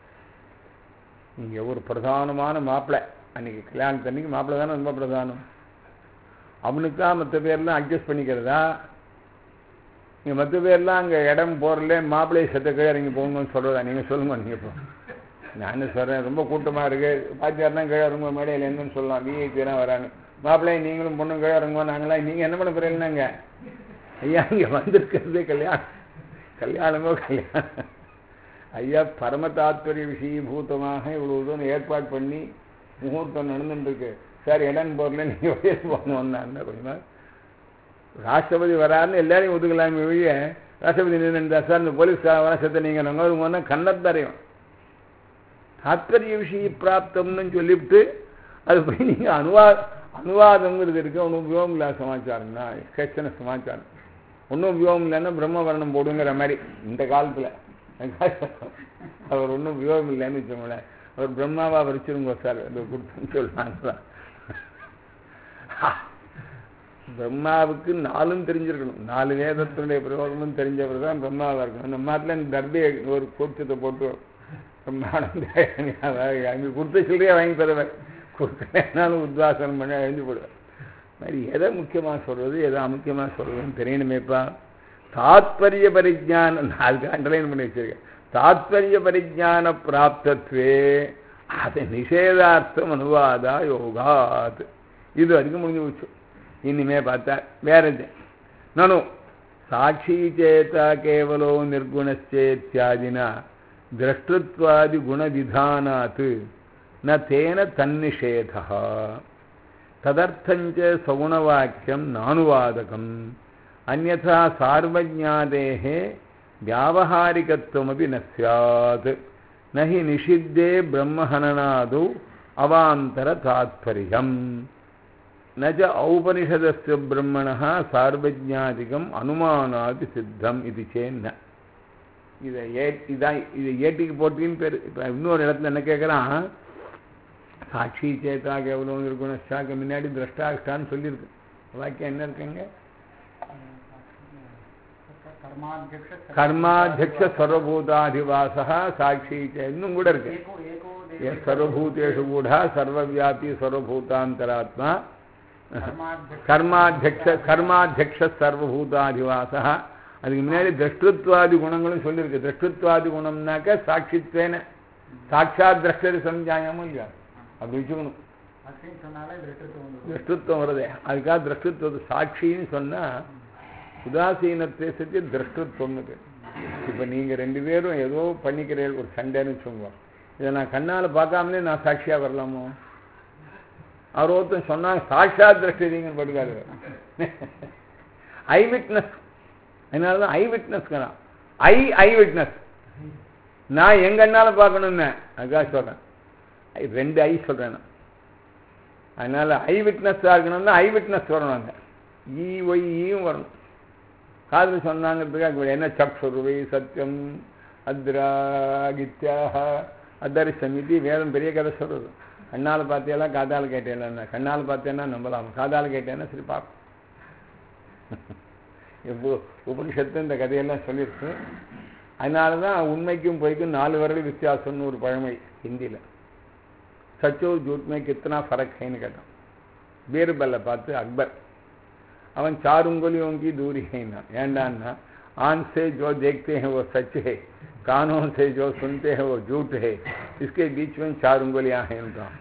இங்கே ஒரு பிரதானமான மாப்பிள்ளை அன்னைக்கு கல்யாணத்தன்னைக்கு மாப்பிள்ளை தானே ரொம்ப பிரதானம் அவனுக்கா மற்ற பேர்லாம் அட்ஜஸ்ட் பண்ணிக்கிறதா இங்கே மற்ற பேர்லாம் அங்கே இடம் போகிறல மாப்பிள்ளையை செத்த கீழே இறங்கி போகணும்னு சொல்கிறதா நீங்கள் சொல்லுங்க நீங்கள் இப்போ நான் என்ன சொல்கிறேன் ரொம்ப கூட்டமாக இருக்குது பாத்தியார்னா கீழே இறங்குவோம் மேடையில் என்னன்னு சொல்லலாம் விஐபிலாம் வராங்க மாப்பிள்ளையை நீங்களும் பொண்ணும் கீழே இறங்குவோம் நாங்களாம் நீங்கள் என்ன பண்ண போகிறீங்கன்னாங்க ஐயா இங்கே வந்திருக்கிறதே கல்யாணம் கல்யாணமோ கல்யாணம் ஐயா பரம தாத்பரிய விஷயபூதமாக இவ்வளோ தூரம் ஏற்பாடு பண்ணி முகூர்த்தம் நடந்துட்டுருக்கு சார் இடம் போகல நீங்கள் வெளியே போகணுன்னா கொஞ்சமா ராஷ்டிரபதி வராருன்னு எல்லாரையும் ஒதுக்கலாமே ஒழிய ராஷ்டிரபதி நின்று சார் இந்த போலீஸ் வராசத்தை நீங்கள் நங்கோருங்கன்னா கண்ணத்தரையும் தாத்பரிய விஷய பிராப்தம்னு சொல்லிவிட்டு அது போய் நீங்கள் அனுவா அனுவாதங்கிறது இருக்கு ஒன்றும் உபயோகம் இல்லாத சமாச்சாரம்னா எக்ஸன சமாச்சாரம் ஒன்றும் உபயோகம் இல்லைன்னா பிரம்மவரணம் போடுங்கிற மாதிரி இந்த காலத்தில் அவர் ஒன்றும் உபயோகம் இல்லைன்னு வச்சோங்களேன் அவர் பிரம்மாவா வரிச்சிருங்க சார் அது கொடுத்துன்னு சொல்லுவாங்க பிரம்மாவுக்கு நாலும் தெரிஞ்சிருக்கணும் நாலு வேதத்தினுடைய பிரயோகமும் தெரிஞ்சவர் தான் பிரம்மாவாக இருக்கணும் நம்ம நாட்டில் தர்பையை ஒரு கூச்சத்தை போட்டு பிரம்மாண்டம் அங்கே கொடுத்த சொல்லியே வாங்கி தருவேன் கொடுத்தேனாலும் உத்வாசனம் பண்ண எழுந்து போடுவேன் மாதிரி எதை முக்கியமாக சொல்கிறது எதை அமுக்கியமாக சொல்கிறதுன்னு தெரியணுமேப்பா தாத்பரிய பரிஜானம் அதுக்கு அண்டர்லைன் பண்ணி வச்சிருக்கேன் தாத்பரிய பரிஜான பிராப்தத்வே அதை நிஷேதார்த்தம் அனுவாதா யோகாத் இது வரைக்கும் முடிஞ்சு போச்சு இனிமே பார்த்தா வேற இது நானும் சாட்சி சேதா கேவலோ நிர்குணச்சேத்யாதினா திரஷ்டத்வாதி குணவிதானாத் ந தேன தன்னிஷேதா ததர்த்தஞ்ச சகுணவாக்கியம் நானுவாதகம் அந்யதா சார்வஜாதேः व्यावहारिकत्वमपि न स्यात् न हि निषिद्धे ब्रह्महननादौ अवान्तरतात्पर्यम् न च औपनिषदस्य ब्रह्मणः सार्वज्ञादिकम् अनुमानादि सिद्धम् इति चेन्न இதை ஏ இதான் இது ஏட்டிக்கு போட்டின்னு பேர் இப்போ இன்னொரு இடத்துல என்ன கேட்குறான் சாட்சி சேத்தா கேவலம் இருக்கணும் சாக்கு முன்னாடி திரஷ்டாஷ்டான்னு சொல்லியிருக்கு வாக்கியம் என்ன இருக்குங்க கர்மாத்தியக்ஷ சர்வபூதாதிவாசா சாட்சி இன்னும் கூட இருக்கு சர்வபூதேஷு கூட சர்வவியாபி சர்வபூதாந்தராத்மா கர்மாத்தியக்ஷ கர்மாத்தியக்ஷ சர்வபூதாதிவாசா அதுக்கு முன்னாடி திரஷ்டுத்வாதி குணங்களும் சொல்லியிருக்கு திரஷ்டுத்வாதி குணம்னாக்க சாட்சித்வேன சாட்சாத் திரஷ்டரி சஞ்சாயமும் இல்லையா அப்படி வச்சுக்கணும் திரஷ்டுத்வம் வருதே அதுக்காக திரஷ்டுத்வது சாட்சின்னு சொன்னா உதாசீனத்தை சத்தி திரஷ்டுத்வம்னு இப்போ நீங்கள் ரெண்டு பேரும் ஏதோ பண்ணிக்கிறீர்கள் ஒரு சண்டைன்னு வச்சுக்கோங்க இதை நான் கண்ணால் பார்க்காமலே நான் சாட்சியாக வரலாமோ அவர் ஒருத்தன் சொன்னாங்க சாட்சா திரஷ்டிங்கன்னு படுக்காது ஐ விட்னஸ் அதனால தான் ஐ விட்னஸ் ஐ ஐ விட்னஸ் நான் எங்க கண்ணால பார்க்கணும்னு அதுக்காக சொல்கிறேன் ரெண்டு ஐ சொல்கிறேன் நான் அதனால ஐ விட்னஸாக இருக்கணும்னா ஐ விட்னஸ் வரணும் அங்கே ஈ ஒய் ஈயும் வரணும் காதில் சொன்னாங்கிறதுக்காக என்ன சக்ஷுருவை சத்தியம் அத்ராகித்யாக அதரிசம் இது வேதம் பெரிய கதை சொல்கிறது கண்ணால் பார்த்தியெல்லாம் காதால் கேட்டேன்னா கண்ணால் பார்த்தேன்னா நம்பலாம் காதால் கேட்டேன்னா சரி பார்ப்போம் இப்போ உபனிஷத்து இந்த கதையெல்லாம் சொல்லியிருக்கு அதனால தான் உண்மைக்கும் பொய்க்கும் நாலு வரல் வித்தியாசம்னு ஒரு பழமை ஹிந்தியில் சச்சோ ஜூட்மே கித்தனா ஃபரக் ஹைன்னு கேட்டான் பீர்பல்லை பார்த்து அக்பர் அவன் சாருங்கொலியோங்கி தூரி ஹைன்னா ஏண்டான்னா आंख से जो देखते हैं वो सच है कानों से जो सुनते हैं वो झूठ है इसके बीच में चार उंगलियां हैं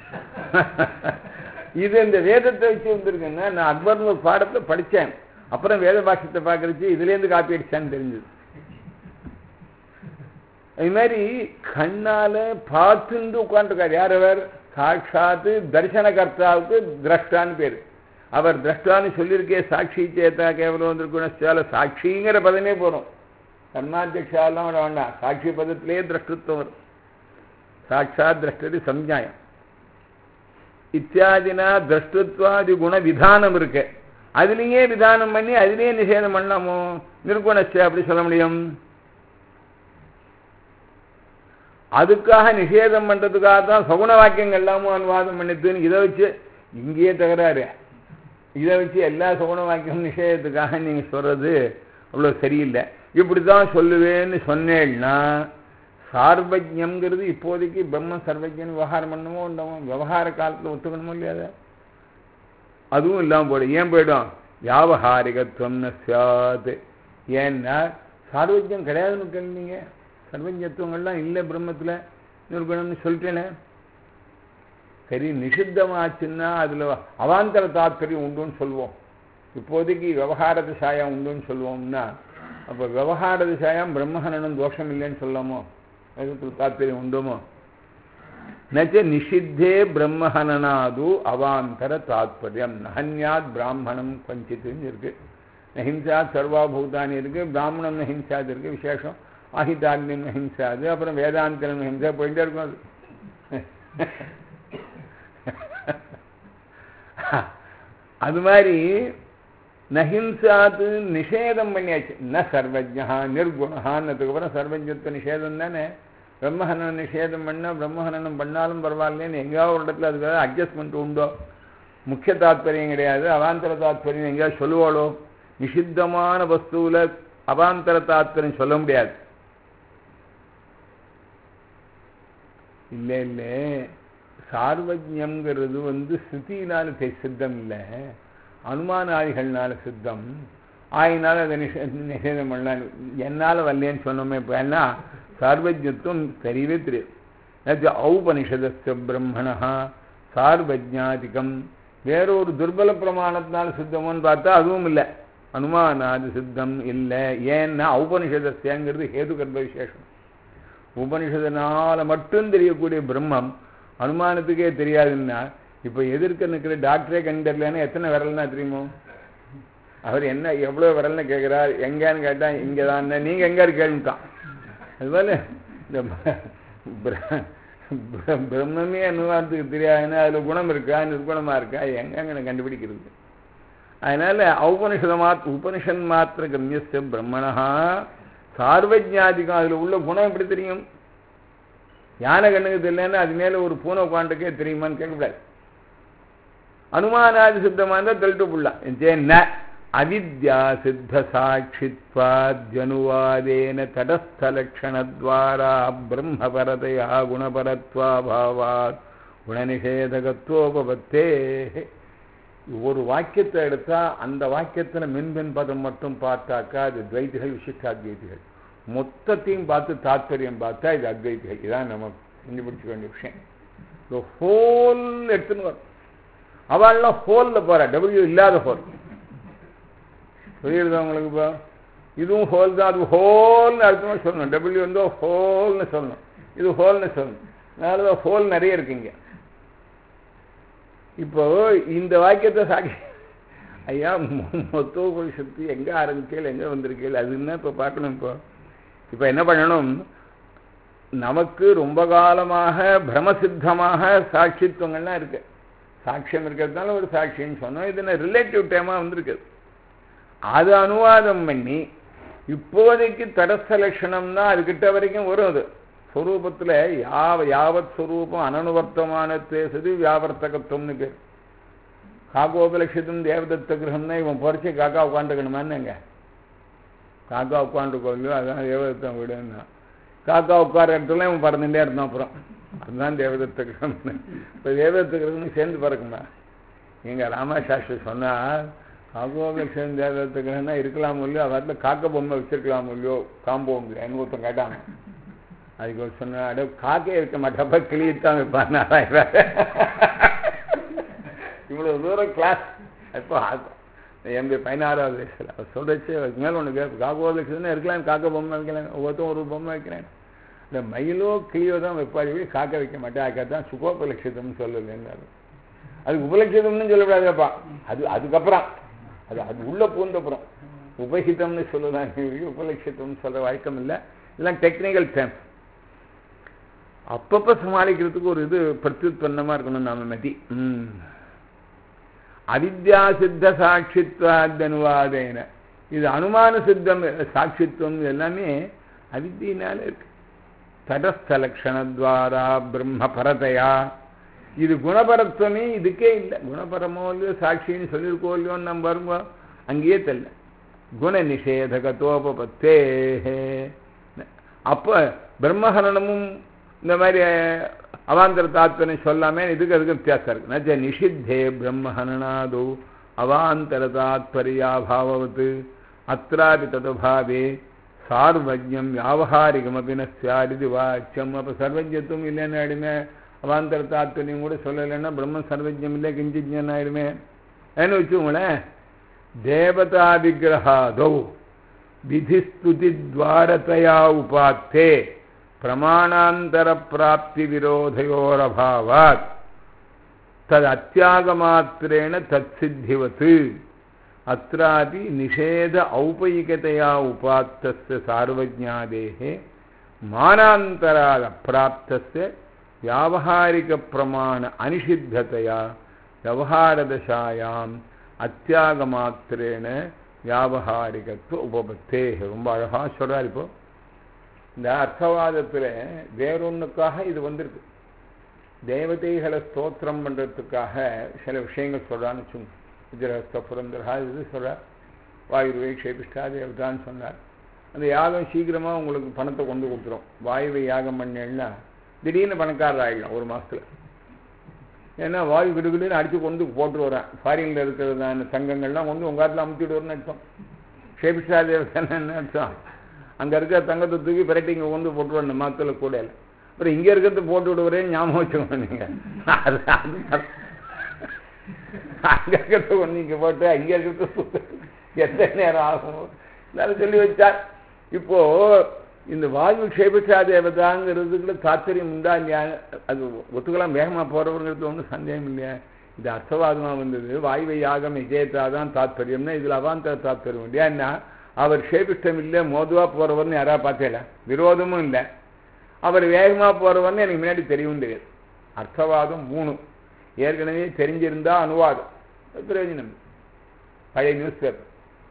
இது இந்த வேதத்தை வச்சு வந்திருக்குன்னா நான் அக்பர்னு ஒரு பாடத்தை படித்தேன் அப்புறம் வேத பாஷத்தை பார்க்கறச்சு இதுலேருந்து காப்பி அடிச்சான்னு தெரிஞ்சது இது மாதிரி கண்ணால பார்த்துட்டு உட்காந்துருக்காரு யார் அவர் சாட்சாத்து தரிசனகர்த்தாவுக்கு திரஷ்டான்னு பேர் அவர் திரஷ்டான்னு சொல்லியிருக்கே சாட்சி சேத்தா கேவலம் வந்திருக்குணால சாட்சிங்கிற பதமே போகிறோம் கர்மாத்தியக்ஷாலாம் விட வேண்டாம் சாட்சி பதத்திலே திரஷ்டத்துவம் வரும் சாட்சாத் திரஷ்டது சம்ஞாயம் இத்தியாதினா திரஷ்டத்வாதி குண விதானம் இருக்கு அதுலேயே விதானம் பண்ணி அதுலேயே நிஷேதம் பண்ணலாமோ நிர்குணச்சே அப்படி சொல்ல முடியும் அதுக்காக நிஷேதம் பண்றதுக்காக தான் சகுண வாக்கியங்கள் எல்லாமும் அனுவாதம் பண்ணித்துன்னு இதை வச்சு இங்கேயே தகராறு இதை வச்சு எல்லா சகுண வாக்கியம் நிஷேதத்துக்காக நீங்க சொல்றது அவ்வளோ சரியில்லை இப்படி தான் சொல்லுவேன்னு சொன்னேன்னா சார்வஜம்ங்கிறது இப்போதைக்கு பிரம்ம சர்வஜன் விவகாரம் பண்ணணுமோ உண்டமோ விவகார காலத்தில் ஒத்துக்கணுமோ இல்லையா அதுவும் இல்லாமல் போயிடும் ஏன் போயிடும் வியாபகாரிகத்துவம்னு சாத் ஏன்னா சார்வஜ்யம் கிடையாதுன்னு கேள்விங்க சர்வஜத்துவங்கள்லாம் இல்லை பிரம்மத்தில் நிர்குணம்னு சொல்லிட்டேனே சரி நிஷித்தமாச்சுன்னா அதில் அவாந்தர தாத்பரியம் உண்டுன்னு சொல்லுவோம் இப்போதைக்கு விவகார திசாயம் உண்டுன்னு சொல்லுவோம்னா அப்போ விவகார திசாயம் பிரம்மஹனனம் தோஷம் இல்லைன்னு சொல்லாமோ வேதத்தில் தாத்பரியம் உண்டுமோ நச்ச நிஷித்தே பிரம்மஹனனாது அவாந்தர தாத்பரியம் நஹன்யாத் பிராமணம் கொஞ்சித்துன்னு இருக்கு நஹிம்சாத் சர்வாபூதானி இருக்கு பிராமணம் நஹிம்சாத் இருக்கு விசேஷம் ஆஹிதாக்னியம் நஹிம்சாது அப்புறம் வேதாந்தனம் நஹிம்சா போயிட்டே இருக்கும் அது அது மாதிரி நஹிம்சாத்து நிஷேதம் பண்ணியாச்சு ந சர்வஜா நிர்குணான்னதுக்கு அப்புறம் சர்வஜத்துவ நிஷேதம் தானே பிரம்மஹனனம் நிஷேதம் பண்ணால் பிரம்மஹனனம் பண்ணாலும் பரவாயில்லைன்னு எங்கேயாவது ஒரு இடத்துல அதுக்காக அட்ஜஸ்ட்மெண்ட் உண்டோ முக்கிய தாத்பரியம் கிடையாது அவாந்தர தாத்பரியம் எங்கேயாவது சொல்லுவாளோ நிஷித்தமான வஸ்துவில் அவாந்தர தாத்பரியம் சொல்ல முடியாது இல்லை இல்லை சார்வஜம்ங்கிறது வந்து ஸ்ருதியினால சித்தம் இல்லை அனுமானாதிகள்னால சித்தம் ஆயினால அதை நிஷே நிஷேதம் பண்ணலாம் என்னால் வரலேன்னு சொன்னோமே இப்போ என்ன சார்வஜத்துவம் தெரியவே தெரியாது ஔபனிஷதஸ்ய பிரம்மணா சார்வஜாதிகம் வேறொரு துர்பல பிரமாணத்தினால சித்தமோன்னு பார்த்தா அதுவும் இல்லை அனுமானாதி சித்தம் இல்லை ஏன்னா ஔபனிஷதஸ்யங்கிறது ஹேது கர்ப்ப விசேஷம் உபனிஷதனால மட்டும் தெரியக்கூடிய பிரம்மம் அனுமானத்துக்கே தெரியாதுன்னா இப்போ எதிர்க்க நிற்கிற டாக்டரே கண்டர்லன்னா எத்தனை விரல்னா தெரியுமோ அவர் என்ன எவ்வளோ விரல்னு கேட்குறார் எங்கேன்னு கேட்டால் இங்கே தான் நீங்கள் எங்கே கேள்விட்டான் அதுபோல் இந்த பிரம்மமே அனுமானத்துக்கு தெரியாதுன்னா அதில் குணம் இருக்கா நிர்குணமாக இருக்கா எங்கெங்க கண்டுபிடிக்கிறது அதனால ஔபனிஷத மாத் உபனிஷன் மாத்திர கம்யஸ்ய பிரம்மணா சார்வஜாதிகம் அதில் உள்ள குணம் எப்படி தெரியும் யானை கண்ணுக்கு தெரியலன்னா அது மேலே ஒரு பூனை உட்காந்துக்கே தெரியுமான்னு கேட்கக்கூடாது அனுமானாதி சித்தமாக இருந்தால் தெளிட்டு புள்ளலாம் என்ன அவித்யா சித்த சாட்சித்வாத்யனுவாதேன தடஸ்தலக்ஷணத்வாரா பிரம்மபரதையா குணபரத்வாபாவாத் குணநிஷேதகத்துவோபத்தே ஒரு வாக்கியத்தை எடுத்தா அந்த வாக்கியத்தில் மின்பின் பதம் மட்டும் பார்த்தாக்கா அது துவைதிகள் விசிஷ்டாத்வைதிகள் மொத்தத்தையும் பார்த்து தாத்பரியம் பார்த்தா இது அத்வைதிகள் இதான் நம்ம கண்டுபிடிச்ச வேண்டிய விஷயம் இந்த ஹோல் எடுத்துன்னு வரும் அவள்லாம் ஹோலில் போகிறா டபிள்யூ இல்லாத ஹோல் புரியுது உங்களுக்கு இப்போ இதுவும் ஹோல் தான் அது ஹோல்னு அர்த்தமாக சொல்லணும் டபிள்யூ வந்து ஹோல்னு சொல்லணும் இது ஹோல்னு சொல்லணும் அதனால தான் ஹோல் நிறைய இருக்குங்க இப்போ இந்த வாக்கியத்தை சாக்கி ஐயா மொத்த உபனிஷத்து எங்கே ஆரம்பிக்கல எங்கே வந்திருக்கீள் அது என்ன இப்போ பார்க்கணும் இப்போ இப்போ என்ன பண்ணணும் நமக்கு ரொம்ப காலமாக பிரமசித்தமாக சாட்சித்துவங்கள்லாம் இருக்கு சாட்சியம் இருக்கிறதுனால ஒரு சாட்சின்னு சொன்னோம் இது என்ன ரிலேட்டிவ் டைமாக வந்திருக்கு அது அனுவாதம் பண்ணி இப்போதைக்கு தடஸ்த லட்சணம்னா அதுக்கிட்ட வரைக்கும் வரும் அது ஸ்வரூபத்தில் யாவ யாவத் ஸ்வரூபம் அனனுவர்த்தமான தேசது வியாவர்த்தகத்துவம்னு பேர் காகோபலட்சத்தும் தேவதத்த கிரகம்னா இவன் பொறிச்சு காக்கா உட்காந்துக்கணுமான்னுங்க காக்கா உட்காந்துருக்கோ இல்லையோ அதான் தேவதத்தம் வீடுன்னா காக்கா உட்கார இடத்துல இவன் பறந்துட்டே இருந்தான் அப்புறம் அதுதான் தேவதத்த கிரகம் இப்போ தேவதத்த கிரகம் சேர்ந்து பறக்குமா எங்கள் ராமசாஸ்திரி சொன்னால் காக்கோபலட்சம் தேவதத்த கிரகம்னா இருக்கலாம் இல்லையோ அவரில் காக்க பொம்மை வச்சிருக்கலாம் இல்லையோ காம்பவுண்ட் எனக்கு ஒருத்தன் கேட்டாங்க அதுக்கு ஒரு சொன்ன அட காக்கே இருக்க மாட்டப்ப கிளியத்தான் வைப்பான் நாராயணன் இவ்வளவு தூரம் கிளாஸ் இப்போ எண்பது பதினாறாவது வயசுல அவர் சொல்றச்சு அதுக்கு மேலே ஒன்று கேட்பு காக்கோ லட்சம் இருக்கலாம் காக்க பொம்மை வைக்கலாம் ஒவ்வொருத்தரும் ஒரு பொம்மை வைக்கிறேன் இந்த மயிலோ கிளியோ தான் வைப்பாரு காக்க வைக்க மாட்டேன் அதுக்காக தான் சுகோபலட்சிதம்னு சொல்லலைன்னாரு அதுக்கு உபலட்சிதம்னு சொல்லக்கூடாதுப்பா அது அதுக்கப்புறம் அது அது உள்ள பூந்தப்புறம் உபகிதம்னு சொல்லலாம் உபலட்சிதம்னு சொல்ற வழக்கம் இல்லை இதெல்லாம் டெக்னிக்கல் டேர்ம்ஸ் அப்பப்போ சமாளிக்கிறதுக்கு ஒரு இது பிரத்யுத்பன்னமாக இருக்கணும் நாம மதி ம் அவித்யா சித்த சாட்சித்வாதனுவாதேன இது அனுமான சித்தம் சாட்சித்துவம் எல்லாமே அவித்தியினால இருக்கு தடஸ்த லட்சணத்வாரா பிரம்ம பரதையா இது குணபரத்துவமே இதுக்கே இல்லை குணபரமோ இல்லையோ சாட்சின்னு சொல்லியிருக்கோ இல்லையோ நம்ம வருங்க அங்கேயே தெரியல குண நிஷேதகத்தோபத்தே அப்போ பிரம்மஹரணமும் இந்த மாதிரி அவாந்தர தாத்வனை சொல்லாமே இதுக்கு அதுக்கு வித்தியாசம் இருக்கு நச்ச நிஷித்தே பிரம்மஹனநாதோ அவாந்தர தாத்பரியாபாவத்து அत्रापि ததுபாவே சார்வஜ்யம் வியாபகாரிகமபி நஸ்யாரிது வாச்சியம் அப்போ சர்வஜத்துவம் இல்லைன்னு ஆயிடுமே அவாந்தர தாத்வனியும் கூட சொல்லலைன்னா பிரம்ம சர்வஜம் இல்லை கிஞ்சிஜன் ஆயிடுமே ஏன்னு வச்சுக்கோங்களேன் தேவதா விக்கிரகாதோ விதிஸ்துதி துவாரத்தையா உபாத்தே பிரமாணாந்தர பிராப்தி விரோதையோரபாவாத் தது அத்தியாகமாத்திரேன தத் சித்திவத் அत्रापि நிஷேத ஔபயிகதையா உபாத்தஸ்ய சார்வஜாதேः மானாந்தராத் அப்பிராப்தஸ்ய வியாவகாரிக பிரமாண அனிஷித்ததையா விவகாரதசாயாம் அத்தியாகமாத்திரேன வியாபகாரிகத்துவ உபபத்தே ரொம்ப அழகாக சொல்கிறார் இப்போ இந்த அர்த்தவாதத்தில் வேறொன்றுக்காக இது வந்திருக்கு தேவதைகளை ஸ்தோத்திரம் பண்ணுறதுக்காக சில விஷயங்கள் சொல்கிறான்னு வச்சுங்க விஜயஹஸ்த புரந்தரா இது சொல்கிறார் வாயுவை க்ஷேபிஷ்டா தேவதான்னு சொன்னார் அந்த யாகம் சீக்கிரமாக உங்களுக்கு பணத்தை கொண்டு கொடுத்துரும் வாயுவை யாகம் பண்ணேன்னா திடீர்னு பணக்காரர் ஆகிடலாம் ஒரு மாதத்தில் ஏன்னா வாயு கிடுகிடுன்னு அடித்து கொண்டு போட்டு வரேன் ஃபாரினில் இருக்கிறதான தங்கங்கள்லாம் கொண்டு உங்கள் காட்டில் அமுத்திட்டு வரணும்னு அர்த்தம் ஷேபிஷா தேவதானு அர்த்தம் அங்கே இருக்கிற தங்கத்தை தூக்கி பிரட்டி இங்கே கொண்டு போட்டு வரணும் மாத்தில் கூட இல்லை அப்புறம் இங்கே இருக்கிறது போட்டு விடுவரேன்னு ஞாபகம் வச்சுக்கோங்க நீங்கள் அது அது அங்கே இருக்கிறத கொண்டு இங்கே போட்டு அங்கே இருக்கிறது எந்த நேரம் ஆகும் எல்லாரும் சொல்லி வச்சார் இப்போ இந்த வாயு க்ஷேபிஷா தேவதாங்கிறதுக்குள்ள தாத்பரியம் உண்டா இல்லையா அது ஒத்துக்கலாம் வேகமாக போகிறவங்கிறது ஒன்றும் சந்தேகம் இல்லையா இது அர்த்தவாதமாக வந்தது வாயுவை யாகம் விஜயத்தா தான் தாத்பரியம்னா இதில் அவாந்தர தாத்பரியம் இல்லையா என்ன அவர் ஷேபிஷ்டம் இல்லை மோதுவாக போகிறவர்னு யாராவது பார்த்தேல விரோதமும் இல்லை அவர் வேகமாக போகிறவர்னு எனக்கு முன்னாடி தெரியவும் தெரியாது அர்த்தவாதம் மூணு ஏற்கனவே தெரிஞ்சிருந்தா அனுவாதம் பிரயோஜனம் பழைய நியூஸ் பேப்பர்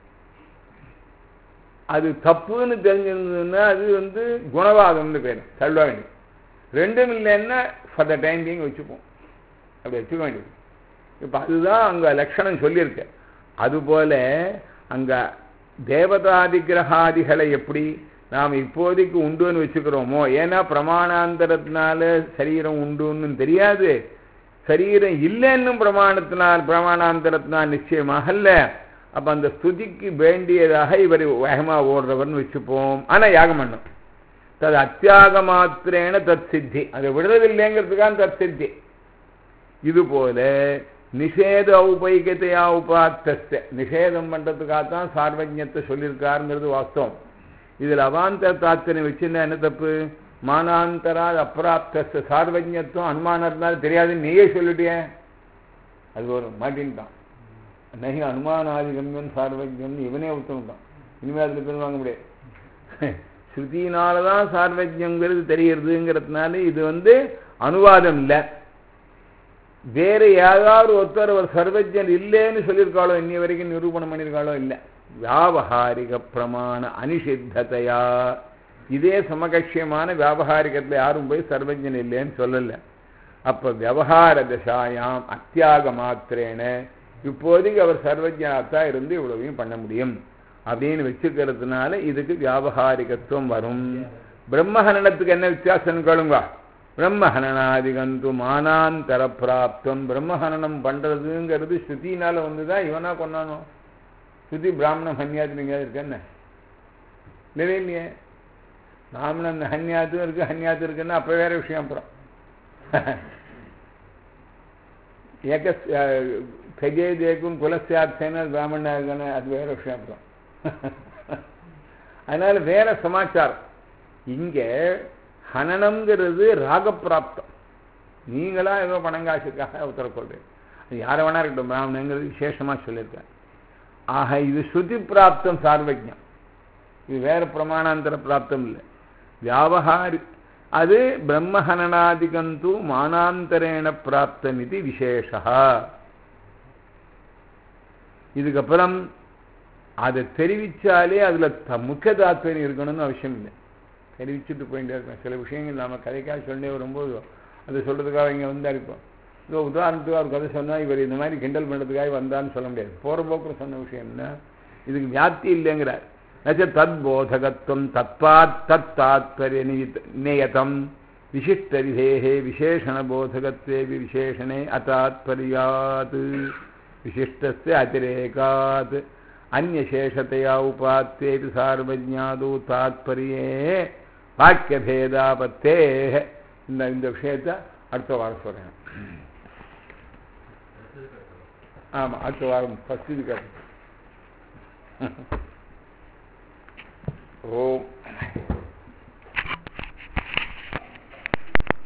அது தப்புன்னு தெரிஞ்சிருந்ததுன்னா அது வந்து குணவாதம்னு பேர் தள்ள வேண்டியது ரெண்டும் இல்லைன்னா ஃபார் த டைம் பீங் வச்சுப்போம் அப்படி வச்சுக்க வேண்டியது இப்போ அதுதான் அங்கே லட்சணம் சொல்லியிருக்கு அதுபோல அங்கே தேவதாதிகிரகாதிகளை எப்படி நாம் இப்போதைக்கு உண்டுன்னு வச்சுக்கிறோமோ ஏன்னா பிரமாணாந்தரத்தினால சரீரம் உண்டுன்னு தெரியாது சரீரம் இல்லைன்னு பிரமாணத்தினால் பிரமாணாந்தரத்தினால் நிச்சயமாகல அப்போ அந்த ஸ்துதிக்கு வேண்டியதாக இவர் வேகமாக ஓடுறவர்னு வச்சுப்போம் ஆனால் யாகம் பண்ணும் தது அத்தியாக மாத்திரேன தத் சித்தி அதை விடுறதில்லைங்கிறதுக்கான தத் சித்தி இதுபோல நிஷேத உபைகத்தையா உபாத்தஸ்த நிஷேதம் பண்ணுறதுக்காகத்தான் சார்வஜத்தை சொல்லியிருக்காருங்கிறது வாஸ்தவம் இதில் அவாந்தர தாத்திரம் வச்சுன்னா என்ன தப்பு மானாந்தரா அப்பிராப்த சார்வஜத்துவம் அனுமானம் இருந்தாலும் தெரியாதுன்னு நீயே சொல்லிட்டியே அது ஒரு மாட்டின்ட்டான் நகி அனுமானாதிகம்யம் சார்வஜ்யம் இவனே ஒருத்தவன் இனிமேல் அதில் பேர் வாங்க முடியாது ஸ்ருதியினால தான் சார்வஜ்யங்கிறது தெரிகிறதுங்கிறதுனால இது வந்து அனுவாதம் இல்லை வேற யாராவது ஒருத்தர் ஒரு சர்வஜன் இல்லைன்னு சொல்லியிருக்காளோ இன்னி வரைக்கும் நிரூபணம் பண்ணியிருக்காளோ இல்லை வியாபகாரிக பிரமாண அனிஷித்ததையா இதே சமகட்சியமான வியாபகாரிகத்தில் யாரும் போய் சர்வஜன் இல்லைன்னு சொல்லலை அப்போ விவகார தசாயாம் அத்தியாக மாத்திரேன இப்போதைக்கு அவர் சர்வஜனாத்தான் இருந்து இவ்வளவையும் பண்ண முடியும் அப்படின்னு வச்சுக்கிறதுனால இதுக்கு வியாபகாரிகத்துவம் வரும் பிரம்மஹனனத்துக்கு என்ன வித்தியாசம் கேளுங்க பிரம்மஹனனாதிகந்து மானாந்தர பிராப்தம் பிரம்மஹனனம் பண்றதுங்கிறது ஸ்ருதினால வந்துதான் இவனா கொண்டானோ ஸ்ருதி பிராமணம் ஹன்யாத்து எங்கேயாவது இருக்கு என்ன இல்லவே இல்லையே பிராமணன் ஹன்யாத்தும் இருக்கு ஹன்யாத்து இருக்குன்னா அப்ப வேற விஷயம் அப்புறம் ஏக கஜேதேக்கும் குலசியார்த்தேன பிராமணா இருக்கானே அது வேற விஷயம் அப்புறம் அதனால வேற சமாச்சாரம் இங்க ஹனனம்ங்கிறது ராகப்பிராப்தம் நீங்களா ஏதோ பணங்காசுக்காக உத்தரக்கொள்றேன் அது யாரை வேணா இருக்கட்டும் பிராமணங்கிறது விசேஷமா சொல்லியிருக்கேன் ஆக இது ஸ்ருதி பிராப்தம் சார்வஜம் இது வேற பிரமாணாந்தர பிராப்தம் இல்லை வியாபகாரி அது பிரம்மஹனனாதிகந்து மானாந்தரேண பிராப்தம் இது விசேஷா இதுக்கப்புறம் அதை தெரிவிச்சாலே அதுல த- முக்கிய தாத்பரியம் இருக்கணும்னு அவசியம் இல்லை தெரிவிச்சுட்டு போயிட்டே இருக்கணும் சில விஷயங்கள் நாம கதைக்காக சொல்லிட்டே வரும்போது அதை சொல்றதுக்காக இங்க வந்தா இருப்போம் இதோ உதாரணத்துக்கு ஒரு கதை சொன்னா இவர் இந்த மாதிரி கிண்டல் பண்ணுறதுக்காக வந்தான்னு சொல்ல முடியாது போற போக்குல சொன்ன விஷயம் என்ன இதுக்கு வியாப்தி இல்லைங்கிறார் நச்ச தத் போதகத்துவம் தத்வாத் தத் தாத்பரிய நியதம் விசிஷ்ட விதேகே விசேஷண போதகத்வே விசேஷணே அதாத்பரியாத் விசிஷ்டஸ்ய அதிரேகாத் அந்நசேஷத்தையா உபாத்தேபி சார்வஜாதோ தாத்பரியே வாக்கியபேதாபத்தே இந்த இந்த விஷயத்தை அடுத்த வாரம் சொல்றேன் ஆமா அடுத்த வாரம் ஃபஸ்ட் இது கேட்போம் ஓம்